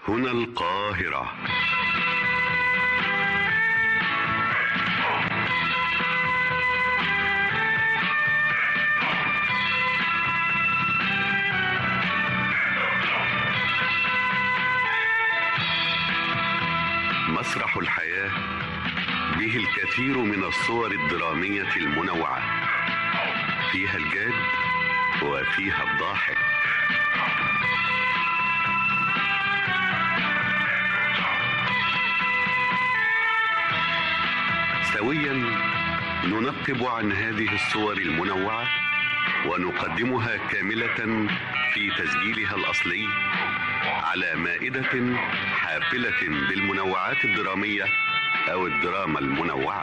هنا القاهرة مسرح الحياة به الكثير من الصور الدرامية المنوعة فيها الجاد وفيها الضاحك سويا ننقب عن هذه الصور المنوعة ونقدمها كاملة في تسجيلها الأصلي على مائدة حافلة بالمنوعات الدرامية أو الدراما المنوعة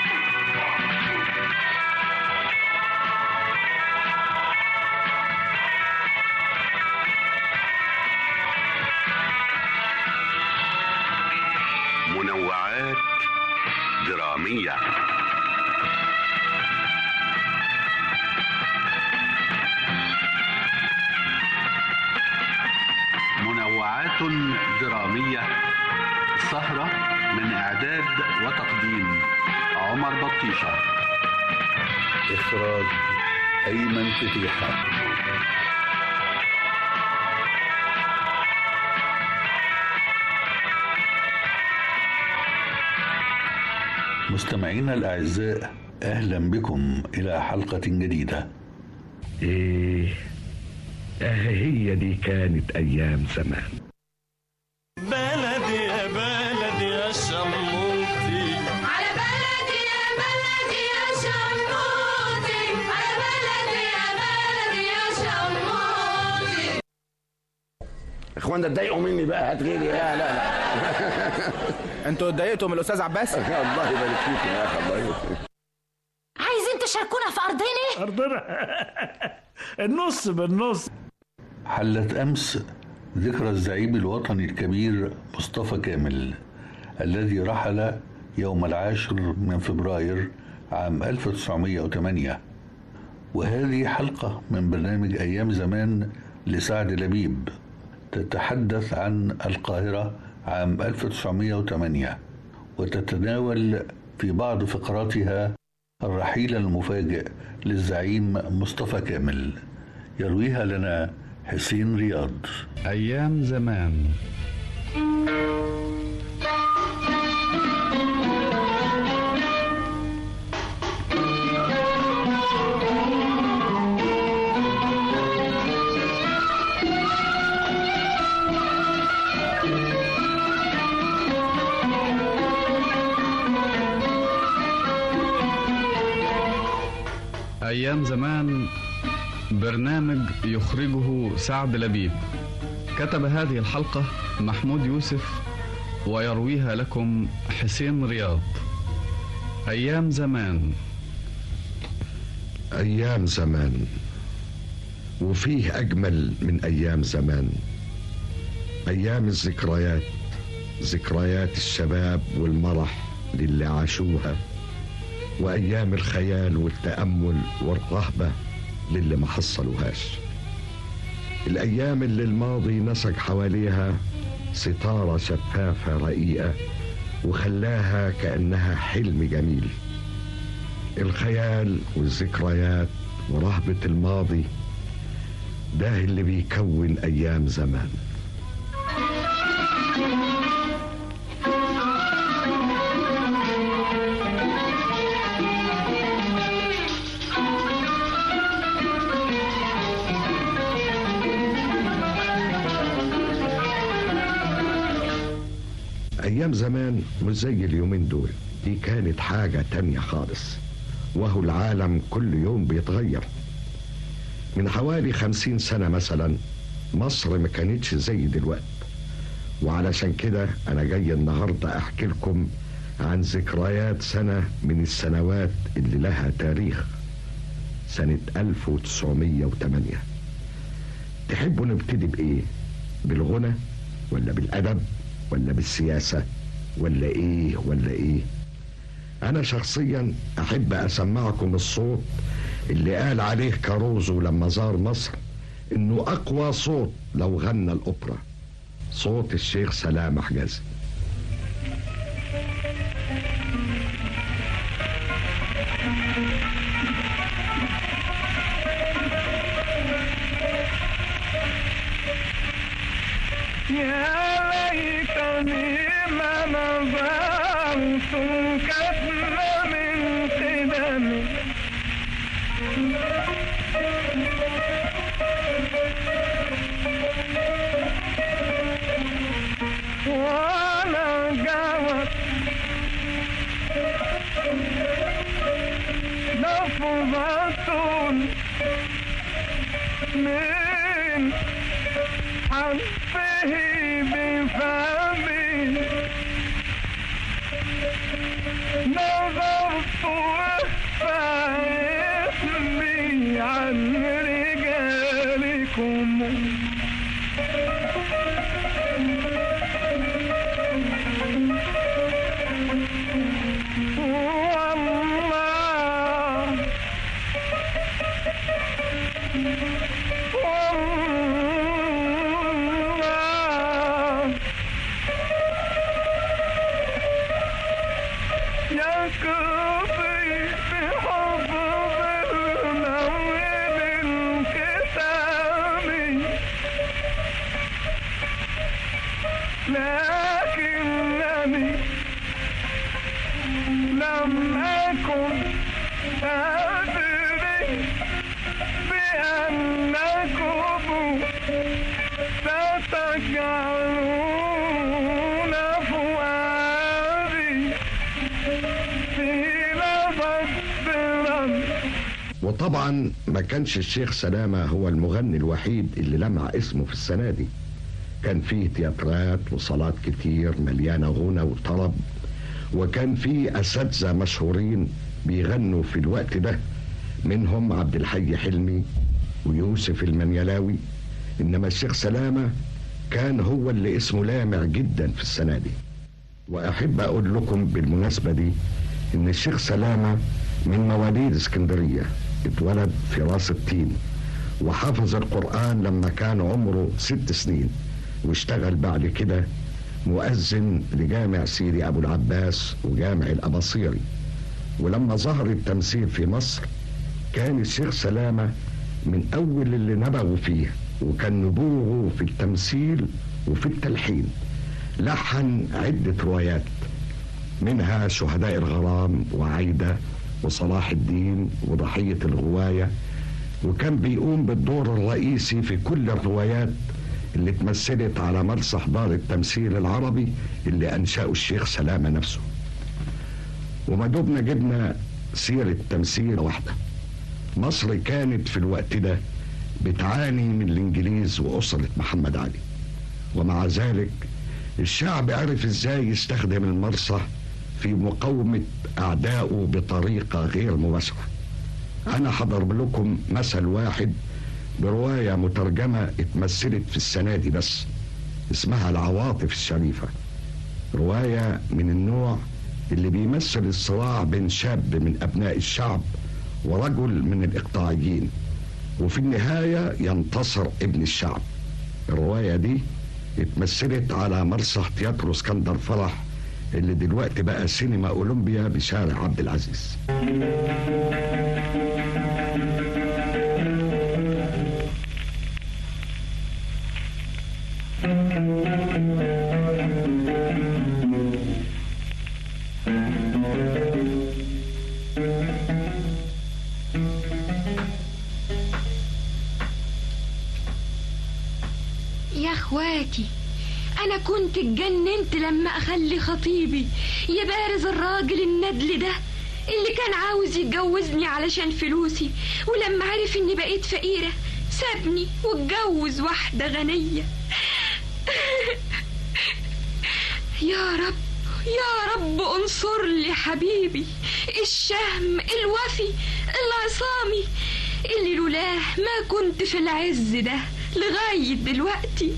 منوعات درامية منوعات درامية سهرة من إعداد وتقديم عمر بطيشة إخراج أيمن فتيحة مستمعينا الأعزاء أهلا بكم إلى حلقة جديدة ايه اه هي دي كانت ايام زمان بلدي يا بلدي يا شموتي على بلدي يا بلدي يا شموتي على بلدي يا بلدي يا شموتي اخوانا اتضايقوا مني بقى هات غيري لا لا لا انتوا اتضايقتوا من الاستاذ عباس الله يبارك فيك يا اخي الله يبارك فيك عايزين تشاركونا في ارضنا أرضنا النص بالنص حلت أمس ذكرى الزعيم الوطني الكبير مصطفى كامل الذي رحل يوم العاشر من فبراير عام 1908 وهذه حلقة من برنامج أيام زمان لسعد لبيب تتحدث عن القاهرة عام 1908 وتتناول في بعض فقراتها الرحيل المفاجئ للزعيم مصطفى كامل يرويها لنا حسين رياض أيام زمان أيام زمان برنامج يخرجه سعد لبيب كتب هذه الحلقة محمود يوسف ويرويها لكم حسين رياض أيام زمان ايام زمان وفيه اجمل من ايام زمان ايام الذكريات ذكريات الشباب والمرح للي عاشوها وايام الخيال والتامل والرهبه للي ما حصلوهاش الايام اللي الماضي نسج حواليها ستاره شفافه رقيقه وخلاها كانها حلم جميل الخيال والذكريات ورهبه الماضي ده اللي بيكون ايام زمان ايام زمان مش زي اليومين دول دي كانت حاجة تانية خالص وهو العالم كل يوم بيتغير من حوالي خمسين سنة مثلا مصر ما كانتش زي دلوقتي وعلشان كده انا جاي النهاردة احكي لكم عن ذكريات سنة من السنوات اللي لها تاريخ سنة 1908 تحبوا نبتدي بإيه؟ بالغنى ولا بالأدب ولا بالسياسة ولا إيه ولا إيه؟ أنا شخصيا أحب أسمعكم الصوت اللي قال عليه كاروزو لما زار مصر إنه أقوى صوت لو غنى الأوبرا صوت الشيخ سلام حجازي يا ليتني ما نظرت كتم من قدمي وانا جوت لفظة من حرفه بفمي نظرت فاسمي عن رجالكم والله والله يكفي بحب المولد الكتاب لكنني لم أكن أدري بأنكم ستجعلون فؤادي في لبسرا وطبعا ما كانش الشيخ سلامة هو المغني الوحيد اللي لمع اسمه في السنة دي كان فيه تياترات وصالات كتير مليانة غنى وطرب وكان فيه أساتذة مشهورين بيغنوا في الوقت ده منهم عبد الحي حلمي ويوسف المنيلاوي إنما الشيخ سلامة كان هو اللي اسمه لامع جدا في السنة دي وأحب أقول لكم بالمناسبة دي إن الشيخ سلامة من مواليد اسكندرية اتولد في راس التين وحفظ القرآن لما كان عمره ست سنين واشتغل بعد كده مؤذن لجامع سيدي أبو العباس وجامع الأباصيري ولما ظهر التمثيل في مصر كان الشيخ سلامة من أول اللي نبغوا فيه وكان نبوغه في التمثيل وفي التلحين لحن عدة روايات منها شهداء الغرام وعايدة وصلاح الدين وضحية الغواية وكان بيقوم بالدور الرئيسي في كل الروايات اللي اتمثلت على مسرح دار التمثيل العربي اللي أنشأه الشيخ سلامة نفسه وما دبنا جبنا سيرة تمثيل واحدة مصر كانت في الوقت ده بتعاني من الإنجليز وأسرة محمد علي ومع ذلك الشعب عرف ازاي يستخدم المسرح في مقاومة أعدائه بطريقة غير مباشرة أنا هضرب لكم مثل واحد برواية مترجمة اتمثلت في السنة دي بس اسمها العواطف الشريفة رواية من النوع اللي بيمثل الصراع بين شاب من أبناء الشعب ورجل من الإقطاعيين وفي النهاية ينتصر ابن الشعب الرواية دي اتمثلت على مسرح تياترو اسكندر فرح اللي دلوقتي بقى سينما اولمبيا بشارع عبد العزيز يا اخواتي انا كنت اتجننت لما اخلي خطيبي يبارز الراجل الندل ده اللي كان عاوز يتجوزني علشان فلوسي ولما عرف اني بقيت فقيرة سابني واتجوز واحدة غنية يا رب يا رب انصر لي حبيبي الشهم الوفي العصامي اللي لولاه ما كنت في العز ده لغاية دلوقتي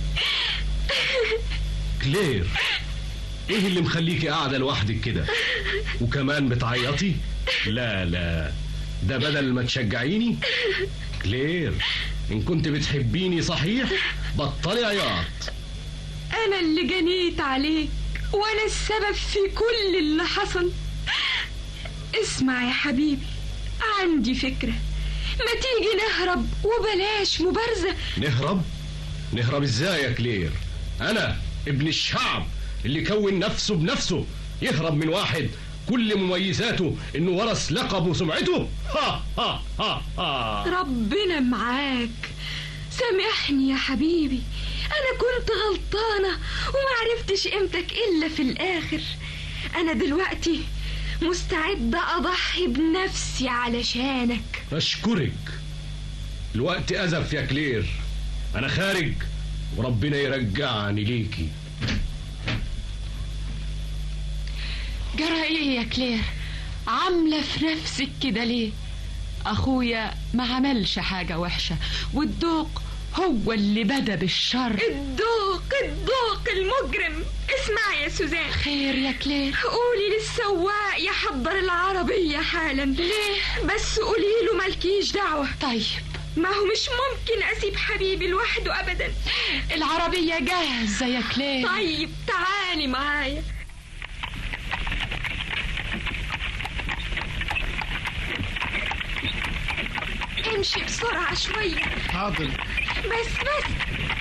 كلير ايه اللي مخليكي قاعده لوحدك كده وكمان بتعيطي لا لا ده بدل ما تشجعيني كلير ان كنت بتحبيني صحيح بطلي عياط أنا اللي جنيت عليك وأنا السبب في كل اللي حصل اسمع يا حبيبي عندي فكرة ما تيجي نهرب وبلاش مبارزة نهرب نهرب ازاي يا كلير انا ابن الشعب اللي كون نفسه بنفسه يهرب من واحد كل مميزاته انه ورث لقب وسمعته ها ها ها ها ربنا معاك سامحني يا حبيبي أنا كنت غلطانة وما عرفتش قيمتك إلا في الآخر أنا دلوقتي مستعدة أضحي بنفسي علشانك اشكرك الوقت ازف يا كلير انا خارج وربنا يرجعني ليكي جرى ايه يا كلير عاملة في نفسك كده ليه اخويا ما عملش حاجة وحشة والدوق هو اللي بدا بالشر الدوق الدوق المجرم اسمع يا سوزان خير يا كلير قولي للسواق يحضر العربية حالا ليه بس قولي له مالكيش دعوة طيب ما هو مش ممكن اسيب حبيبي لوحده ابدا العربية جاهزة يا كلير طيب تعالي معايا امشي بسرعة شوية حاضر بس بس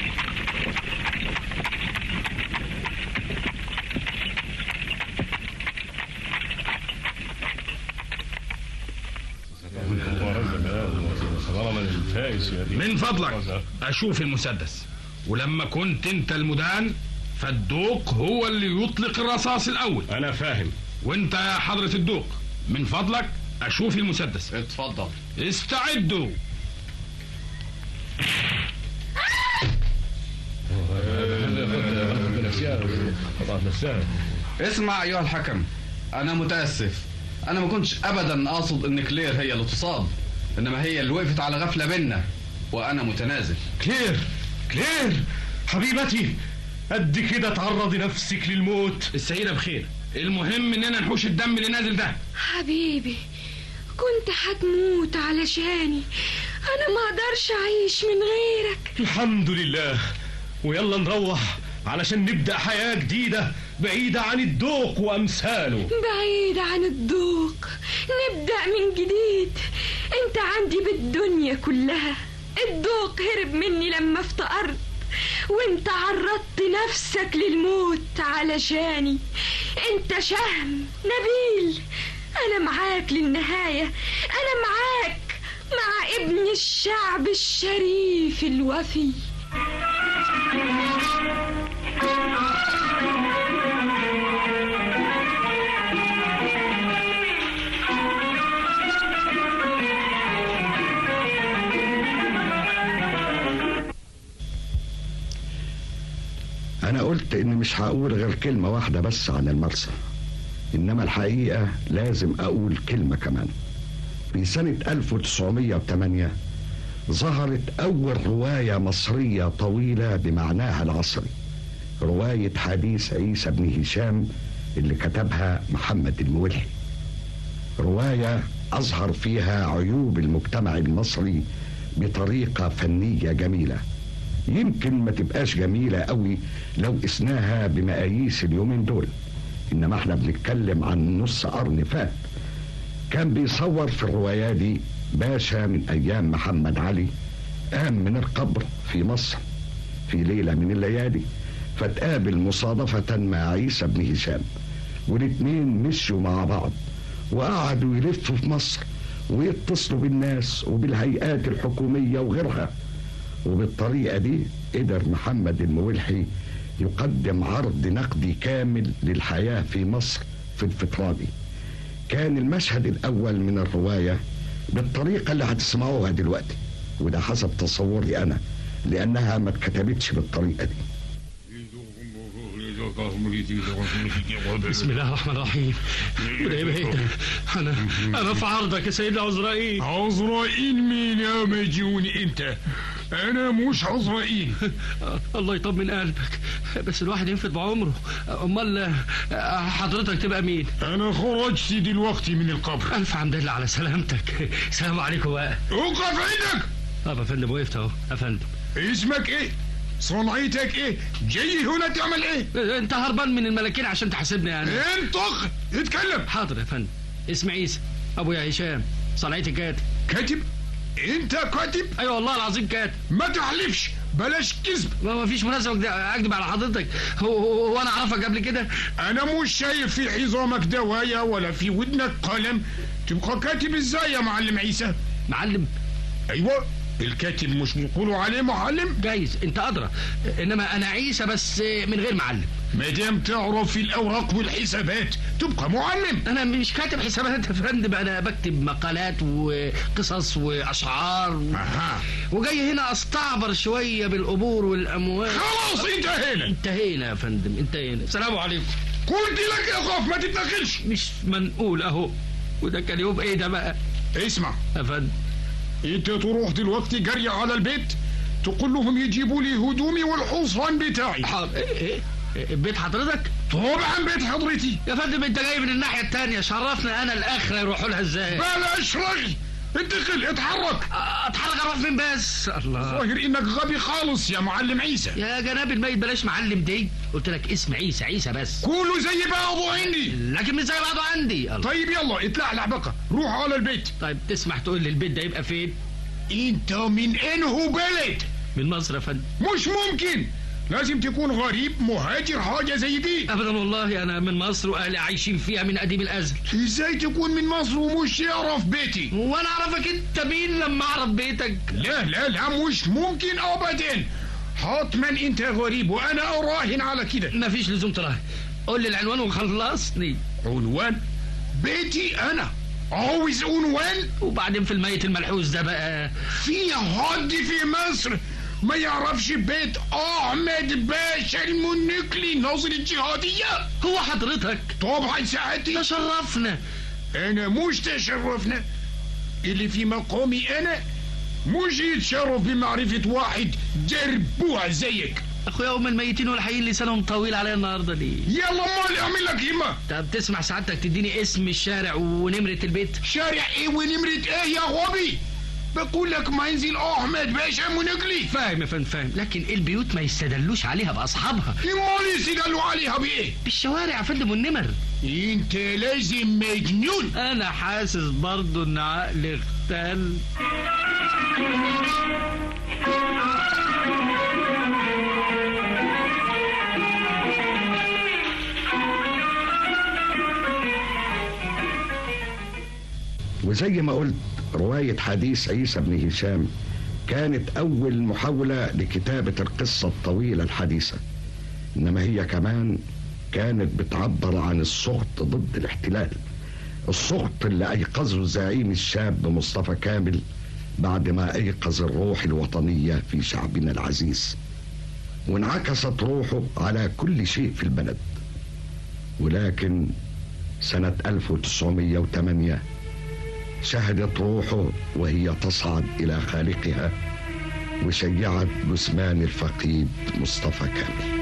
من فضلك اشوف المسدس ولما كنت انت المدان فالدوق هو اللي يطلق الرصاص الاول انا فاهم وانت يا حضرة الدوق من فضلك اشوف المسدس اتفضل استعدوا اسمع ايها الحكم انا متاسف انا ما كنتش ابدا اقصد ان كلير هي اللي تصاب انما هي اللي وقفت على غفله بينا وانا متنازل كلير كلير حبيبتي قد كده تعرضي نفسك للموت السيدة بخير المهم اننا نحوش الدم اللي نازل ده حبيبي كنت هتموت علشاني انا ما اقدرش اعيش من غيرك الحمد لله ويلا نروح علشان نبدأ حياة جديدة بعيدة عن الدوق وأمثاله بعيد عن الذوق نبدأ من جديد انت عندي بالدنيا كلها الذوق هرب مني لما افتقرت وانت عرضت نفسك للموت علشاني انت شهم نبيل انا معاك للنهاية انا معاك مع ابن الشعب الشريف الوفي أنا قلت إني مش هقول غير كلمة واحدة بس عن المرسى إنما الحقيقة لازم أقول كلمة كمان في سنة 1908 ظهرت أول رواية مصرية طويلة بمعناها العصري رواية حديث عيسى بن هشام اللي كتبها محمد المولحي رواية أظهر فيها عيوب المجتمع المصري بطريقة فنية جميلة يمكن ما تبقاش جميلة قوي لو قسناها بمقاييس اليومين دول إنما احنا بنتكلم عن نص قرن فات كان بيصور في الرواية دي باشا من أيام محمد علي قام من القبر في مصر في ليلة من الليالي فتقابل مصادفة مع عيسى بن هشام والاتنين مشوا مع بعض وقعدوا يلفوا في مصر ويتصلوا بالناس وبالهيئات الحكومية وغيرها وبالطريقة دي قدر محمد المولحي يقدم عرض نقدي كامل للحياة في مصر في الفترة دي كان المشهد الأول من الرواية بالطريقة اللي هتسمعوها دلوقتي وده حسب تصوري أنا لأنها ما اتكتبتش بالطريقة دي بسم الله الرحمن الرحيم وده ايه بقى ده؟ انا انا في عرضك يا سيدنا عزرائيل عزرائيل مين يا مجنون انت انا مش عزرائيل الله يطمن قلبك بس الواحد ينفد بعمره امال حضرتك تبقى مين انا خرجت دلوقتي من القبر الف حمد لله على سلامتك سلام عليكم بقى اوقف عندك طب يا فندم وقفت اهو يا فندم اسمك ايه صنعتك ايه جاي هنا تعمل ايه انت هربان من الملاكين عشان تحاسبني يعني انطق اتكلم حاضر يا فندم اسمي عيسى ابويا هشام صنعتي كاتب كاتب انت كاتب ايوه والله العظيم كاتب ما تحلفش بلاش كذب ما ما فيش مناسبه أكد- اكذب على حضرتك هو, هو, هو انا اعرفك قبل كده انا مش شايف في عظامك دوايا ولا في ودنك قلم تبقى كاتب ازاي يا معلم عيسى معلم ايوه الكاتب مش بيقولوا عليه معلم جايز انت ادرى انما انا عيسى بس من غير معلم ما دام تعرف في الاوراق والحسابات تبقى معلم انا مش كاتب حسابات يا فندم انا بكتب مقالات وقصص واشعار و... اها وجاي هنا استعبر شويه بالقبور والاموال خلاص انتهينا انتهينا يا فندم انتهينا السلام عليكم قلت لك يا خوف ما تتدخلش مش منقول اهو وده كان يوم ايه ده بقى اسمع يا فندم انت تروح دلوقتي جري على البيت تقول لهم يجيبوا لي هدومي والحصان بتاعي حاضر ايه ايه بيت حضرتك طبعا بيت حضرتي يا فندم انت جاي من الناحيه التانية شرفنا انا الاخره يروحوا لها ازاي بلاش رغي ادخل اتحرك اتحرك اروح فين بس الله ظاهر انك غبي خالص يا معلم عيسى يا جناب الميت بلاش معلم دي قلت لك اسم عيسى عيسى بس كله زي بعضه عندي لكن مش زي بعضه عندي الله. طيب يلا اتلعلع بقى روح على البيت طيب تسمح تقول لي البيت ده يبقى فين انت من انه بلد من مصر يا فندم مش ممكن لازم تكون غريب مهاجر حاجه زي دي ابدا والله انا من مصر واهلي عايشين فيها من قديم الازل ازاي تكون من مصر ومش يعرف بيتي وانا اعرفك انت مين لما اعرف بيتك لا لا لا مش ممكن ابدا حتما انت غريب وانا اراهن على كده مفيش لزوم تراهن قول لي العنوان وخلصني عنوان بيتي انا عاوز عنوان وبعدين في الميت الملحوس ده بقى في حد في مصر ما يعرفش بيت احمد باشا المنكلي ناظر الجهاديه هو حضرتك طبعا ساعتي تشرفنا انا مش تشرفنا اللي في مقامي انا مش يتشرف بمعرفة واحد دربوع زيك اخويا ام الميتين والحيين لسانهم طويل عليا النهارده ليه يلا مال اعمل لك همة طب تسمع سعادتك تديني اسم الشارع ونمرة البيت شارع ايه ونمرة ايه يا غبي بقول لك منزل احمد باشا منقلي فاهم يا فندم فاهم لكن البيوت ما يستدلوش عليها باصحابها امال يستدلوا عليها بايه بالشوارع يا فندم والنمر انت لازم مجنون انا حاسس برضو ان عقلي اختل وزي ما قلت رواية حديث عيسى بن هشام كانت أول محاولة لكتابة القصة الطويلة الحديثة إنما هي كمان كانت بتعبر عن السخط ضد الاحتلال السخط اللي أيقظه الزعيم الشاب مصطفى كامل بعد ما أيقظ الروح الوطنية في شعبنا العزيز وانعكست روحه على كل شيء في البلد ولكن سنة 1908 شهدت روحه وهي تصعد إلى خالقها وشيعت جثمان الفقيد مصطفى كامل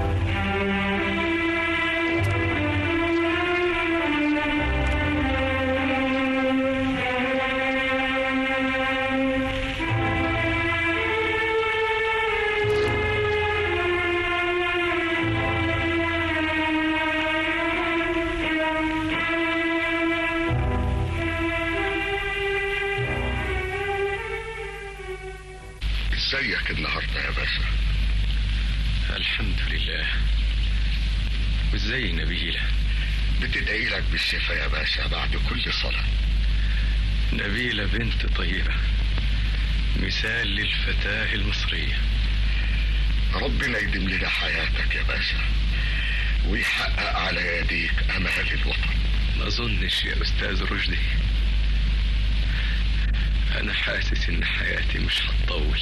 ازيك النهارده يا باشا الحمد لله وازاي نبيلة بتدعي لك بالشفاء يا باشا بعد كل صلاة نبيلة بنت طيبة مثال للفتاة المصرية ربنا يديم لنا حياتك يا باشا ويحقق على يديك امال الوطن ما اظنش يا استاذ رشدي انا حاسس ان حياتي مش هتطول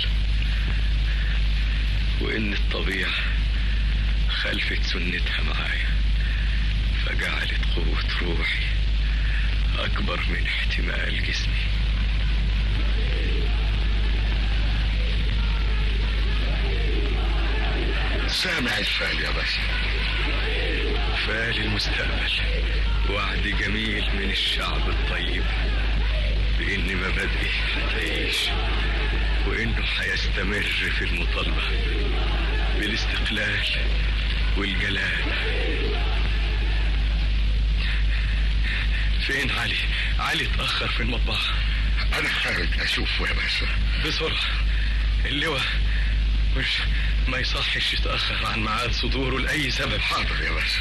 وان الطبيعة خلفت سنتها معايا فجعلت قوة روحي اكبر من احتمال جسمي سامع الفال يا باشا فال المستقبل وعد جميل من الشعب الطيب بإن مبادئي هتعيش وإنه هيستمر في المطالبة بالاستقلال والجلال فين علي؟ علي اتأخر في المطبخ أنا خارج أشوفه يا باشا بسرعة اللواء مش ما يصحش يتأخر عن ميعاد صدوره لأي سبب حاضر يا باشا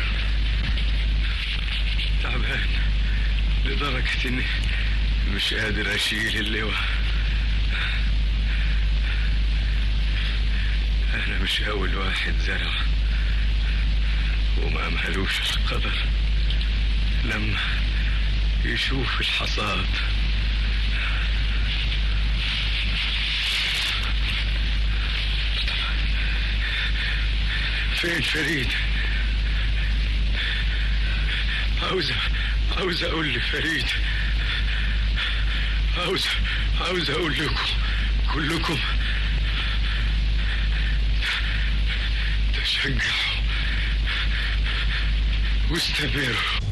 تعبان لدرجة إني مش قادر أشيل اللواء أنا مش أول واحد زرع وما مهلوش القدر لما يشوف الحصاد فين فريد عاوز عاوز اقول لفريد عاوز عاوز اقول لكم كلكم تشجعوا واستمروا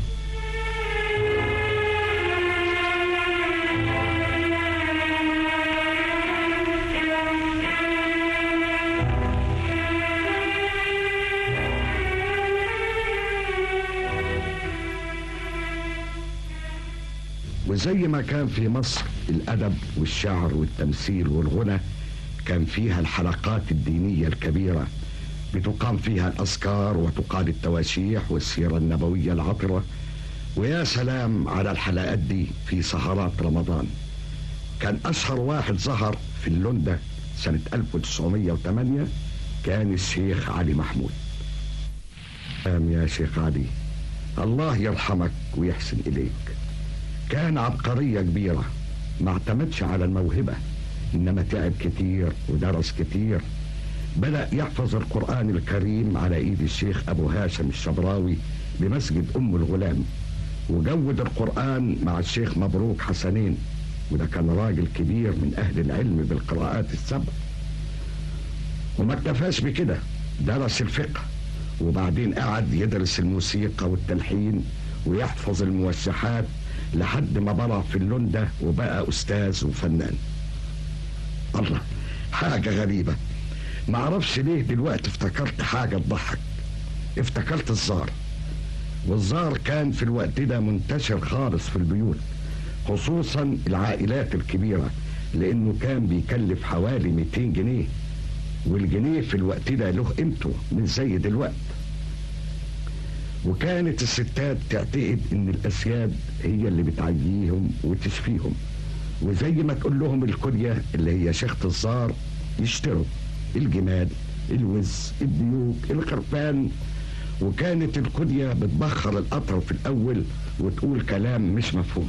وزي ما كان في مصر الأدب والشعر والتمثيل والغنى كان فيها الحلقات الدينية الكبيرة بتقام فيها الأذكار وتقال التواشيح والسيرة النبوية العطرة ويا سلام على الحلقات دي في سهرات رمضان كان أشهر واحد ظهر في اللندة سنة 1908 كان الشيخ علي محمود سلام يا شيخ علي الله يرحمك ويحسن إليك كان عبقرية كبيرة ما اعتمدش على الموهبة إنما تعب كتير ودرس كتير بدأ يحفظ القرآن الكريم على إيد الشيخ أبو هاشم الشبراوي بمسجد أم الغلام وجود القرآن مع الشيخ مبروك حسنين وده كان راجل كبير من أهل العلم بالقراءات السبع وما اكتفاش بكده درس الفقه وبعدين قعد يدرس الموسيقى والتلحين ويحفظ الموشحات لحد ما برع في اللندة وبقى أستاذ وفنان الله حاجة غريبة معرفش ليه دلوقتي افتكرت حاجة تضحك افتكرت الزار والزار كان في الوقت ده منتشر خالص في البيوت خصوصا العائلات الكبيرة لأنه كان بيكلف حوالي 200 جنيه والجنيه في الوقت ده له قيمته مش زي دلوقتي وكانت الستات تعتقد ان الاسياد هي اللي بتعييهم وتشفيهم وزي ما تقول لهم الكلية اللي هي شيخة الزار يشتروا الجمال الوز الديوك الخرفان وكانت الكلية بتبخر القطر في الأول وتقول كلام مش مفهوم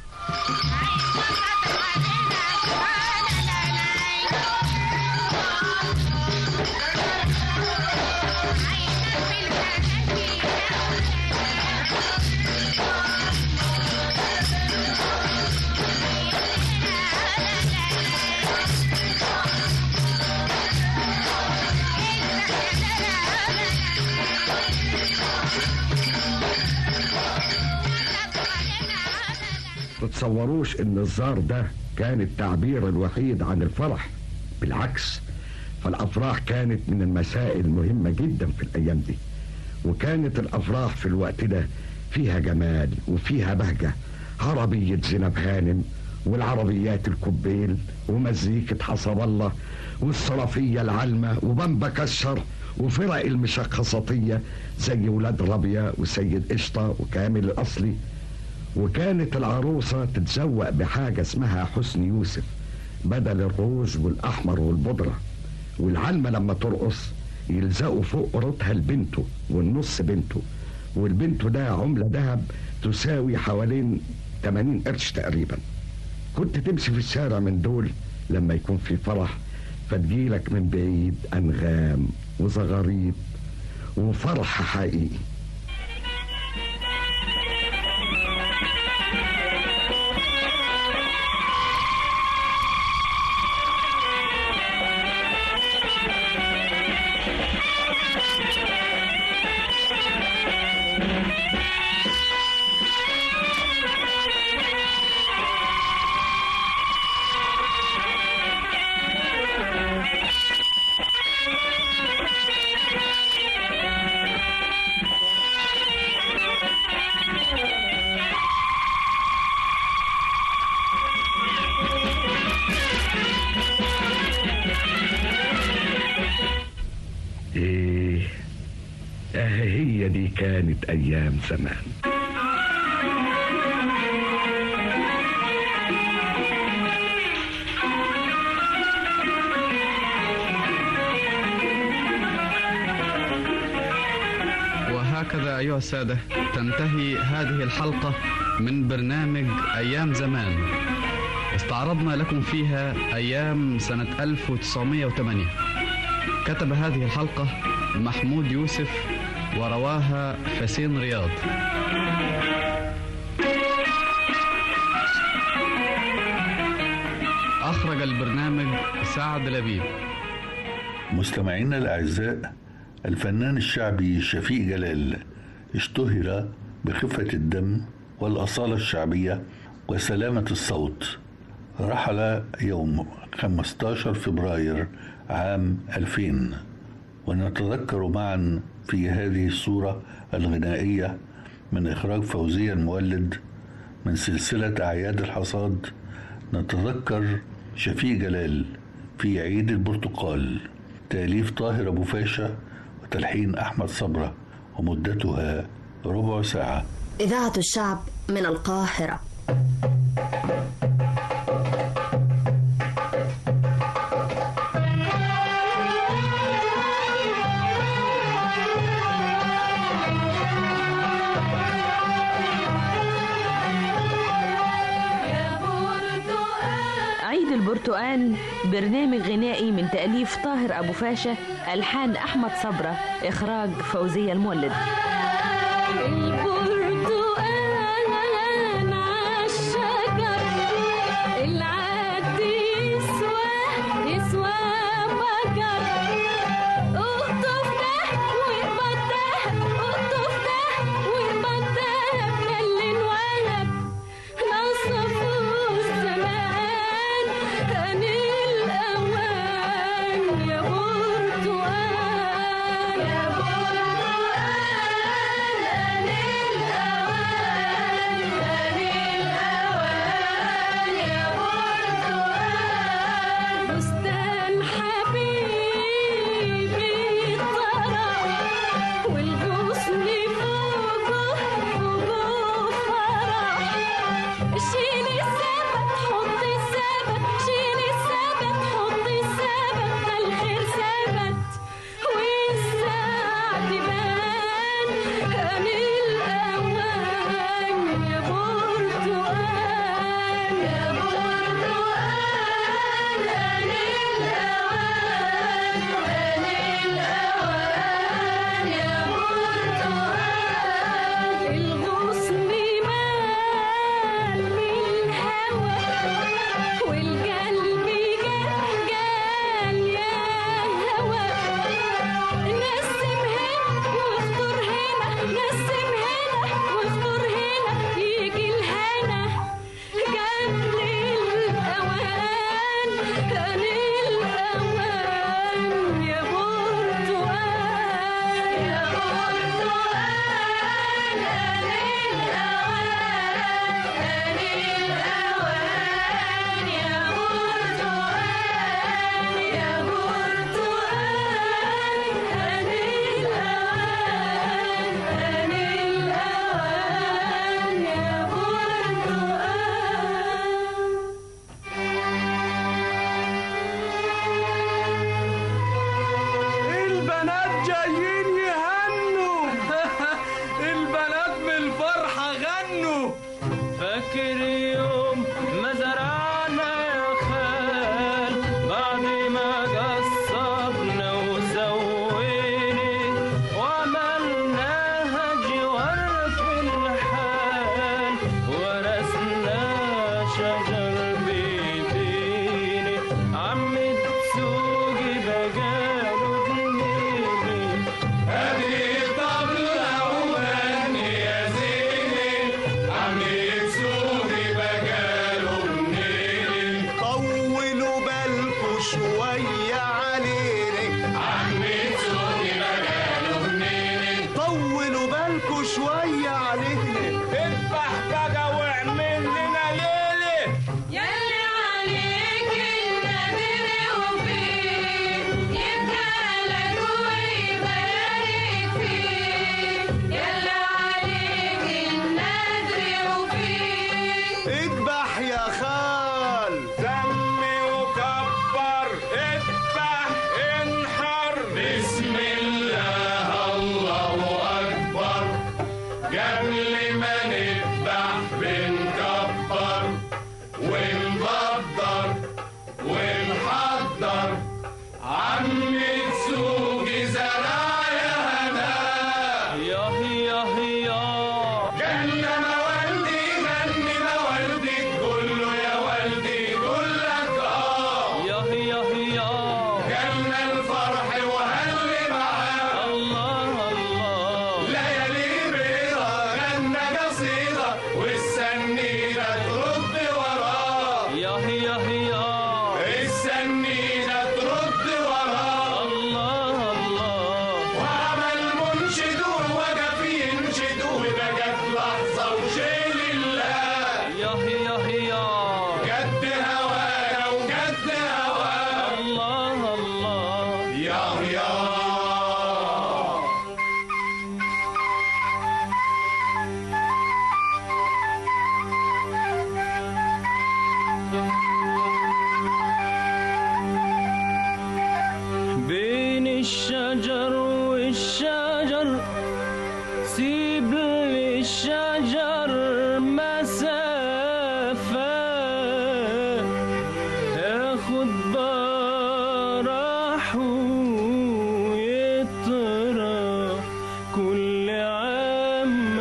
تتصوروش ان الزار ده كان التعبير الوحيد عن الفرح بالعكس فالافراح كانت من المسائل المهمة جدا في الايام دي وكانت الافراح في الوقت ده فيها جمال وفيها بهجة عربية زينب هانم والعربيات الكوبيل ومزيكة حسب الله والصرفية العلمة وبمبا كشر وفرق المشخصاتية زي ولاد ربيع وسيد قشطة وكامل الأصلي وكانت العروسة تتزوق بحاجة اسمها حسن يوسف بدل الروج والأحمر والبودرة والعلمة لما ترقص يلزقوا فوق قرطها لبنته والنص بنته والبنت ده عملة ذهب تساوي حوالين 80 قرش تقريبا كنت تمشي في الشارع من دول لما يكون في فرح فتجيلك من بعيد أنغام وزغاريط وفرح حقيقي هي دي كانت أيام زمان وهكذا أيها السادة تنتهي هذه الحلقة من برنامج أيام زمان استعرضنا لكم فيها أيام سنة 1908 كتب هذه الحلقة محمود يوسف ورواها حسين رياض أخرج البرنامج سعد لبيب مستمعينا الأعزاء الفنان الشعبي شفيق جلال اشتهر بخفة الدم والأصالة الشعبية وسلامة الصوت رحل يوم 15 فبراير عام 2000 ونتذكر معا في هذه الصورة الغنائية من إخراج فوزية المولد من سلسلة أعياد الحصاد نتذكر شفيق جلال في عيد البرتقال تأليف طاهر أبو فاشا وتلحين أحمد صبرة ومدتها ربع ساعة إذاعة الشعب من القاهرة عيد البرتقال برنامج غنائي من تأليف طاهر أبو فاشا ألحان أحمد صبرة إخراج فوزية المولد البرتقال عالشجر العد يسوى يسوى بجر اقطف ده واقبض ده اقطف ده واقبض ده ابن اللي انولد نصف الزمان كان الاوان يا برتقال يا برتقال قبل ما نذبح بنكبر ونبدر ونحضر عم تسوقي زرايا هنا يا يا يا جنة ما والدي غني ما والدي تقول له يا والدي يقول لك اه يا يا يا جنة الفرح وهلي معاه الله الله ليالي بيضة غنى قصيدة والسنينة ترد وراه يا يا يا السنينة ترد وراه الله الله وعمل منشد ووقف ينشد وبقت لحظة وشيل الله يا يا يا قد هوانا وقد هوانا الله الله يا يا بين الشجر والشجر سيب للشجر مسافة ياخد براحه ويطرى كل عام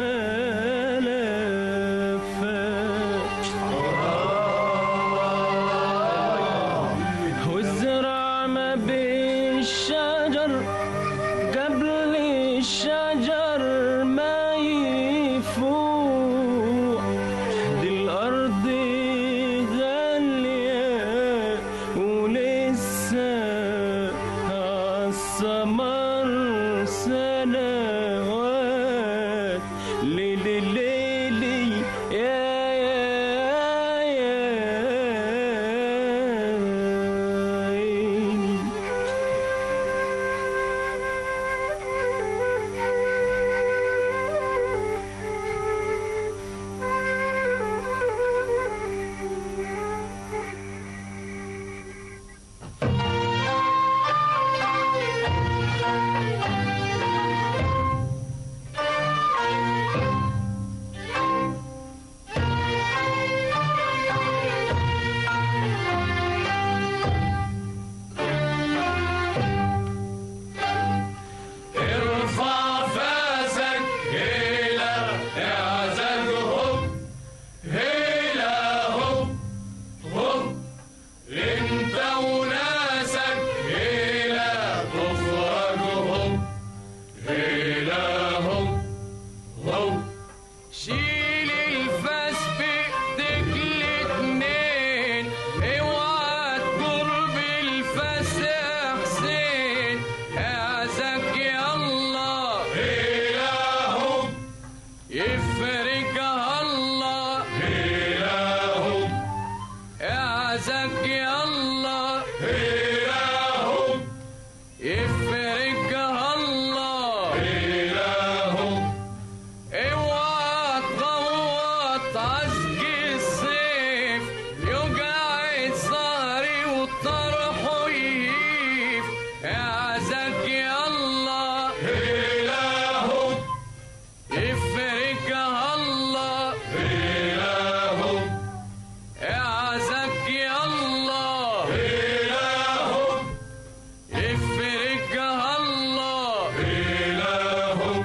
لفة والزرع ما بين الشجر قبل الشجر ما يفوق دي الأرض غالية ولسه عالثمر سنوات ليلي ليلي يا يا يا عيني ارفع فاسك هيلا اعزك هوب هيلا هوب هوب انت وناسك هيلا تفرج هوب هيلا هوب هوب شيل الفاس بايدك الاتنين اوعى تجر بالفاس يا حسين اعزك يلا إلهو يفرجها الله إلهو اعزك يلا إلهو يفرجها الله إلهو اوعى تغوط عزق الصيف يوجع الظهري وطرحه يهيف اعزك يلا إلهو يفرجها الله إلهو اعزك يلا إلهو يفرجها الله إلهو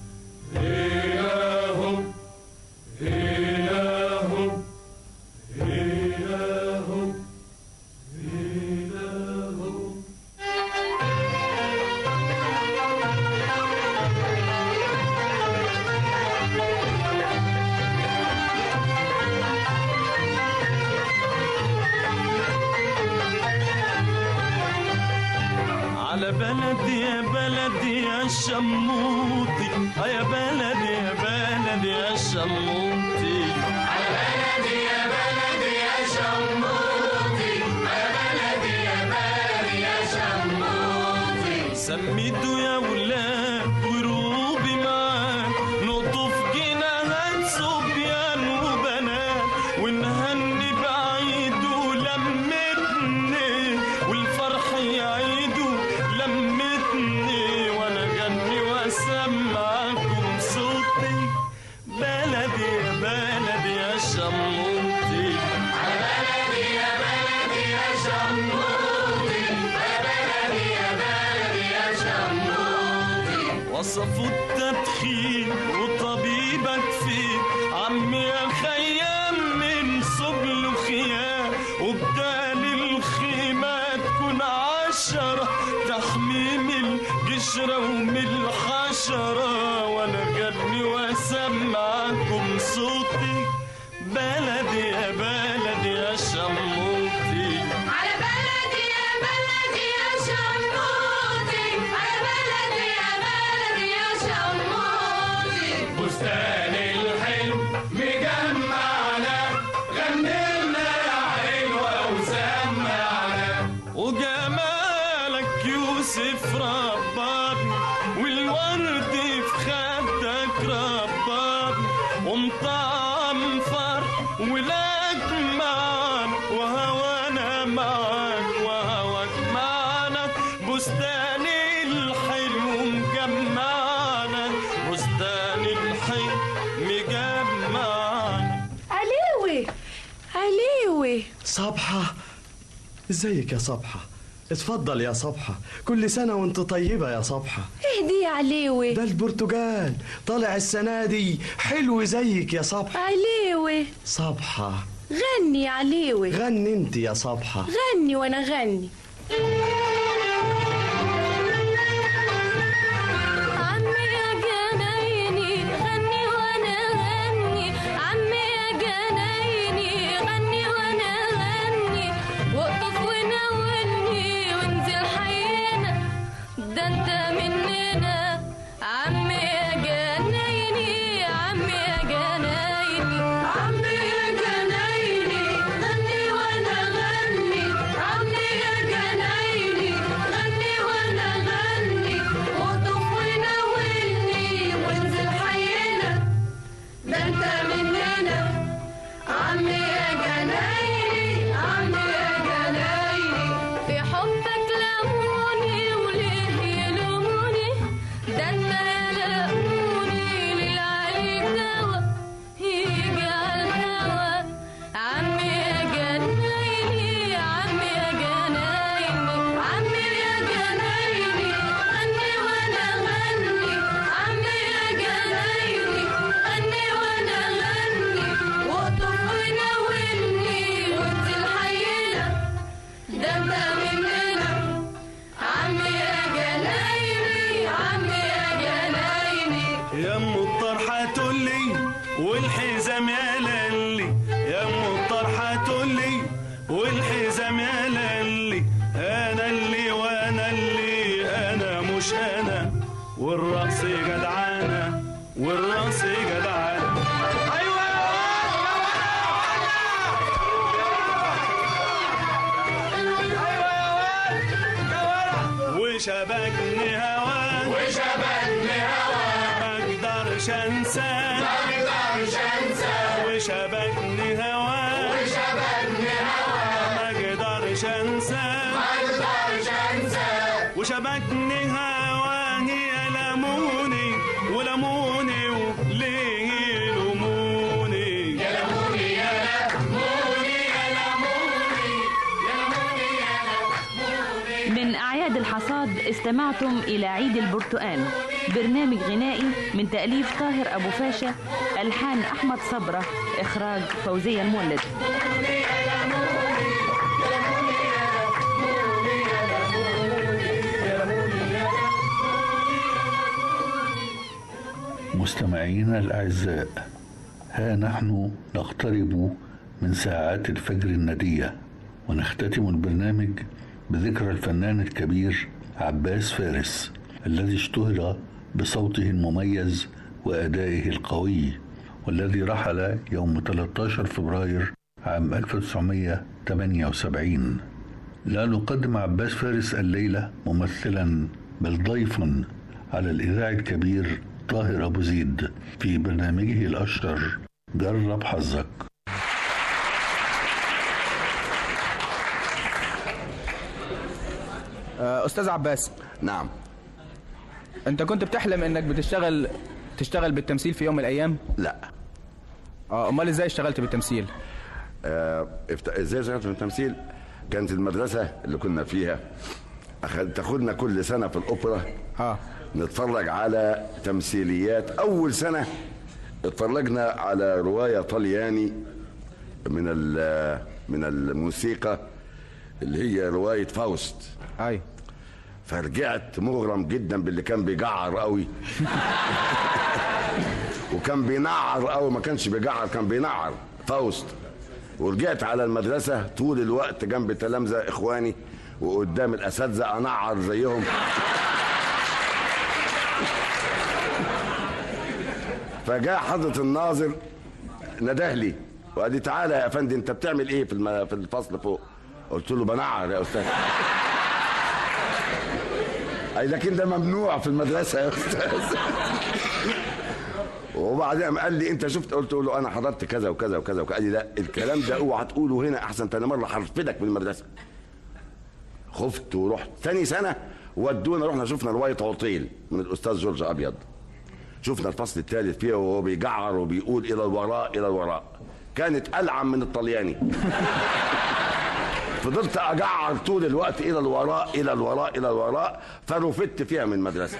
إلهو إلهو إلهو إلهو على بلدي يا بلدي يا شموطي آه يا بلدي يا بلدي يا شموطي على بلدي يا بلدي يا شموطي يا بلدي يا بلدي يا شموطي سميتوا يا ولاد وروبي معاك نقطف جناهات صبيان وبنات ونهني بعيد ولمتني والفرح يعيد لمتني وانا غني واسمعكم صوتي وصفوا التدخين وطبيبك فين عمي يا خيام من صبل وخيام وبدال الخيمة تكون عشرة تحميم القشرة ومن الحشرة وانا غني واسمعكم صوتي بلدي يا بلدي يا شموتي على بلدي يا بلدي يا شموتي على بلدي يا بلدي يا شموتي بستان الحلم مجمعنا غنينا يا حلوة وسمعنا وجمالك يوسف ربطني والورد في خدك ربطني ومطعم فرح ولك معانا وهوانا معاك وهواك معانا بستان الحلو مجمعنا بستان الحلو مجمعنا عليوي عليوي صبحة ازيك يا صبحة اتفضل يا صبحة كل سنة وانت طيبة يا صبحة اهدي يا عليوي ده البرتقال طالع السنة دي حلو زيك يا صبحة عليوي صبحة غني يا عليوي غني انت يا صبحة غني وانا غني عمي يا جنايني غني وانا غني عمي يا جنايني غني وانا غني واقطف وناولني وانزل حينا ده انت مننا عمي يا جنايني عمي يا جنايني عمي يا جنايني غني وانا غني عمي يا جنايني غني وانا غني واقطف وناولني وانزل حينا ده انت مننا عمي يا جنايني عمي يا جنايني في حبك لموني وليه يلوموني ده انت لقوني للعلي دوا يجي على الهوا عمي يا جنايني عمي يا جنايني عمي يا جنايني غني وانا غني عمي يا جنايني غني وانا غني واقطف وناولني وانزل حينا ده انت مننا عمي يا جنايني عمي يا جنايني يا ام الطرحة تقولي والحزام يا للي يا ام الطرحة تقولي والحزام يا للي انا اللي وانا اللي انا مش انا والرقص جدعانة والرقص جدعانة وشبكني هواك وشبكني هواك ما اقدرش انساك ما اقدرش انساك وشبكني هواك وشبكني هواك ما اقدرش انساك ما اقدرش انساك وشبكني هواك يلموني ولموني وليه يلوموني يلموني يلموني يلموني يلموني يلموني من أعياد الحصاد استمعتم إلى عيد البرتقال برنامج غنائي من تأليف طاهر أبو فاشا ألحان أحمد صبرة إخراج فوزية المولد مستمعينا الأعزاء ها نحن نقترب من ساعات الفجر الندية ونختتم البرنامج بذكرى الفنان الكبير عباس فارس الذي اشتهر بصوته المميز وأدائه القوي والذي رحل يوم 13 فبراير عام 1978 لا نقدم عباس فارس الليلة ممثلا بل ضيفا على الإذاعي الكبير طاهر أبو زيد في برنامجه الأشهر جرب حظك آه، استاذ عباس نعم انت كنت بتحلم انك بتشتغل تشتغل بالتمثيل في يوم من الايام لا اه امال ازاي اشتغلت بالتمثيل آه افت- ازاي اشتغلت في التمثيل كانت المدرسه اللي كنا فيها أخد... تاخدنا كل سنه في الاوبرا اه نتفرج على تمثيليات اول سنه اتفرجنا على روايه طلياني من ال- من الموسيقى اللي هي روايه فاوست اي فرجعت مغرم جدا باللي كان بيجعر قوي وكان بينعر قوي ما كانش بيجعر كان بينعر فاوست ورجعت على المدرسه طول الوقت جنب تلامذه اخواني وقدام الاساتذه انعر زيهم فجاء حضرة الناظر نده لي وقال لي تعالى يا افندي انت بتعمل ايه في الم- في الفصل فوق قلت له بنعر يا استاذ اي لكن ده ممنوع في المدرسه يا استاذ وبعدين قام قال لي انت شفت قلت له انا حضرت كذا وكذا وكذا وكذا قال لي لا الكلام ده اوعى تقوله هنا احسن تاني مره هرفدك من المدرسه خفت ورحت تاني سنه ودونا رحنا شفنا روايه عطيل من الاستاذ جورج ابيض شفنا الفصل الثالث فيها وهو بيجعر وبيقول الى الوراء الى الوراء كانت العن من الطلياني فضلت اجعر طول الوقت الى الوراء الى الوراء الى الوراء فرفدت فيها من المدرسه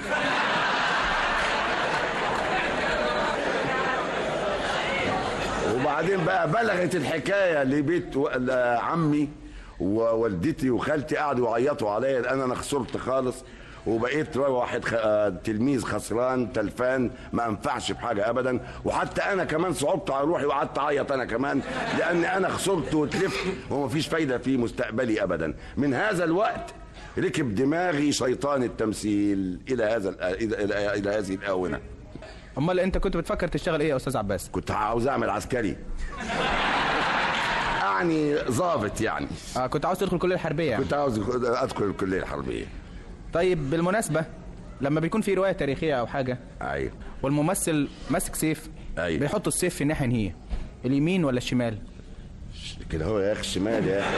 وبعدين بقى بلغت الحكايه لبيت و- ل- عمي ووالدتي وخالتي قعدوا يعيطوا عليا لان انا خسرت خالص وبقيت واحد خ... آه، تلميذ خسران تلفان ما انفعش بحاجه ابدا وحتى انا كمان صعبت على روحي وقعدت اعيط انا كمان لان انا خسرت وتلفت ومفيش فايده في مستقبلي ابدا من هذا الوقت ركب دماغي شيطان التمثيل الى هذا ال- الى الى, إلى هذه الاونه امال انت كنت بتفكر تشتغل ايه يا استاذ عباس كنت عاوز اعمل عسكري يعني ظابط يعني اه كنت عاوز تدخل الكليه الحربيه يعني. كنت عاوز ادخل الكليه الحربيه طيب بالمناسبه لما بيكون في روايه تاريخيه او حاجه ايوه والممثل ماسك سيف ايوه بيحط السيف في الناحيه هي اليمين ولا الشمال كده هو يا اخي الشمال يا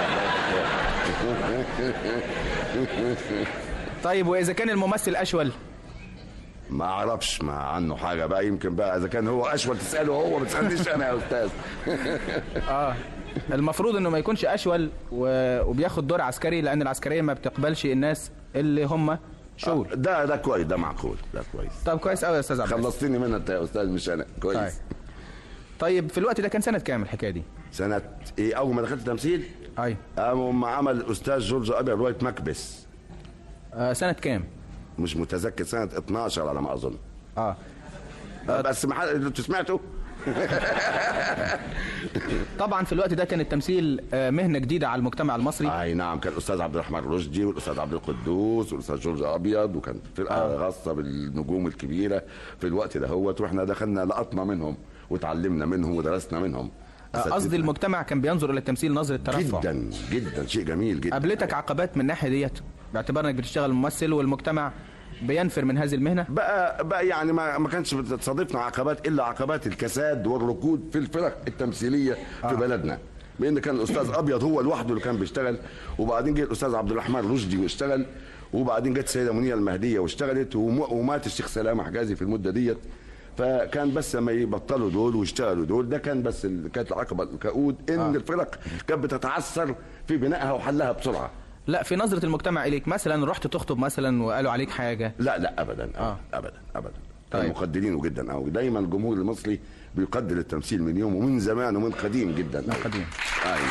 اخي طيب واذا كان الممثل اشول ما اعرفش ما عنه حاجه بقى يمكن بقى اذا كان هو اشول تساله هو ما تسالنيش انا يا استاذ اه المفروض انه ما يكونش اشول و... وبياخد دور عسكري لان العسكريه ما بتقبلش الناس اللي هم شول ده ده كويس ده معقول ده كويس طب كويس قوي يا استاذ عباس خلصتني منها انت يا استاذ مش انا كويس طيب. طيب في الوقت ده كان سنه كام الحكايه دي سنه ايه اول ما دخلت تمثيل اي قام عمل الاستاذ جورج ابيض روايه مكبس آه سنه كام مش متذكر سنه 12 على ما اظن اه بس ما حد انتوا سمعتوا طبعا في الوقت ده كان التمثيل آه، مهنه جديده على المجتمع المصري اي نعم كان الاستاذ عبد الرحمن رشدي والاستاذ عبد القدوس والاستاذ جورج ابيض وكان فرقه خاصه بالنجوم الكبيره في الوقت ده هوت واحنا دخلنا لقطنا منهم وتعلمنا منهم ودرسنا منهم آه، قصدي المجتمع كان بينظر الى التمثيل نظره ترفع جدا جدا شيء جميل جدا قابلتك عقبات من الناحيه ديت باعتبار انك بتشتغل ممثل والمجتمع بينفر من هذه المهنه بقى بقى يعني ما ما كانش بتصادفنا عقبات الا عقبات الكساد والركود في الفرق التمثيليه في آه. بلدنا بان كان الاستاذ ابيض هو لوحده اللي كان بيشتغل وبعدين جه الاستاذ عبد الرحمن رشدي واشتغل وبعدين جت السيده منيره المهديه واشتغلت وم- ومات الشيخ سلامه حجازي في المده ديت فكان بس ما يبطلوا دول ويشتغلوا دول ده كان بس ال- كانت العقبه الكؤود ان آه. الفرق كانت بتتعثر في بنائها وحلها بسرعه لا في نظره المجتمع اليك مثلا رحت تخطب مثلا وقالوا عليك حاجه لا لا ابدا آه. ابدا ابدا طيب. مقدرينه جدا او دايما الجمهور المصري بيقدر التمثيل من يوم ومن زمان ومن قديم جدا من قديم اي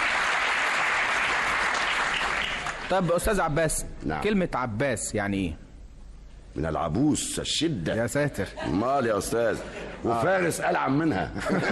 طب استاذ عباس نعم. كلمه عباس يعني ايه من العبوس الشده يا ساتر مال يا استاذ وفارس العن منها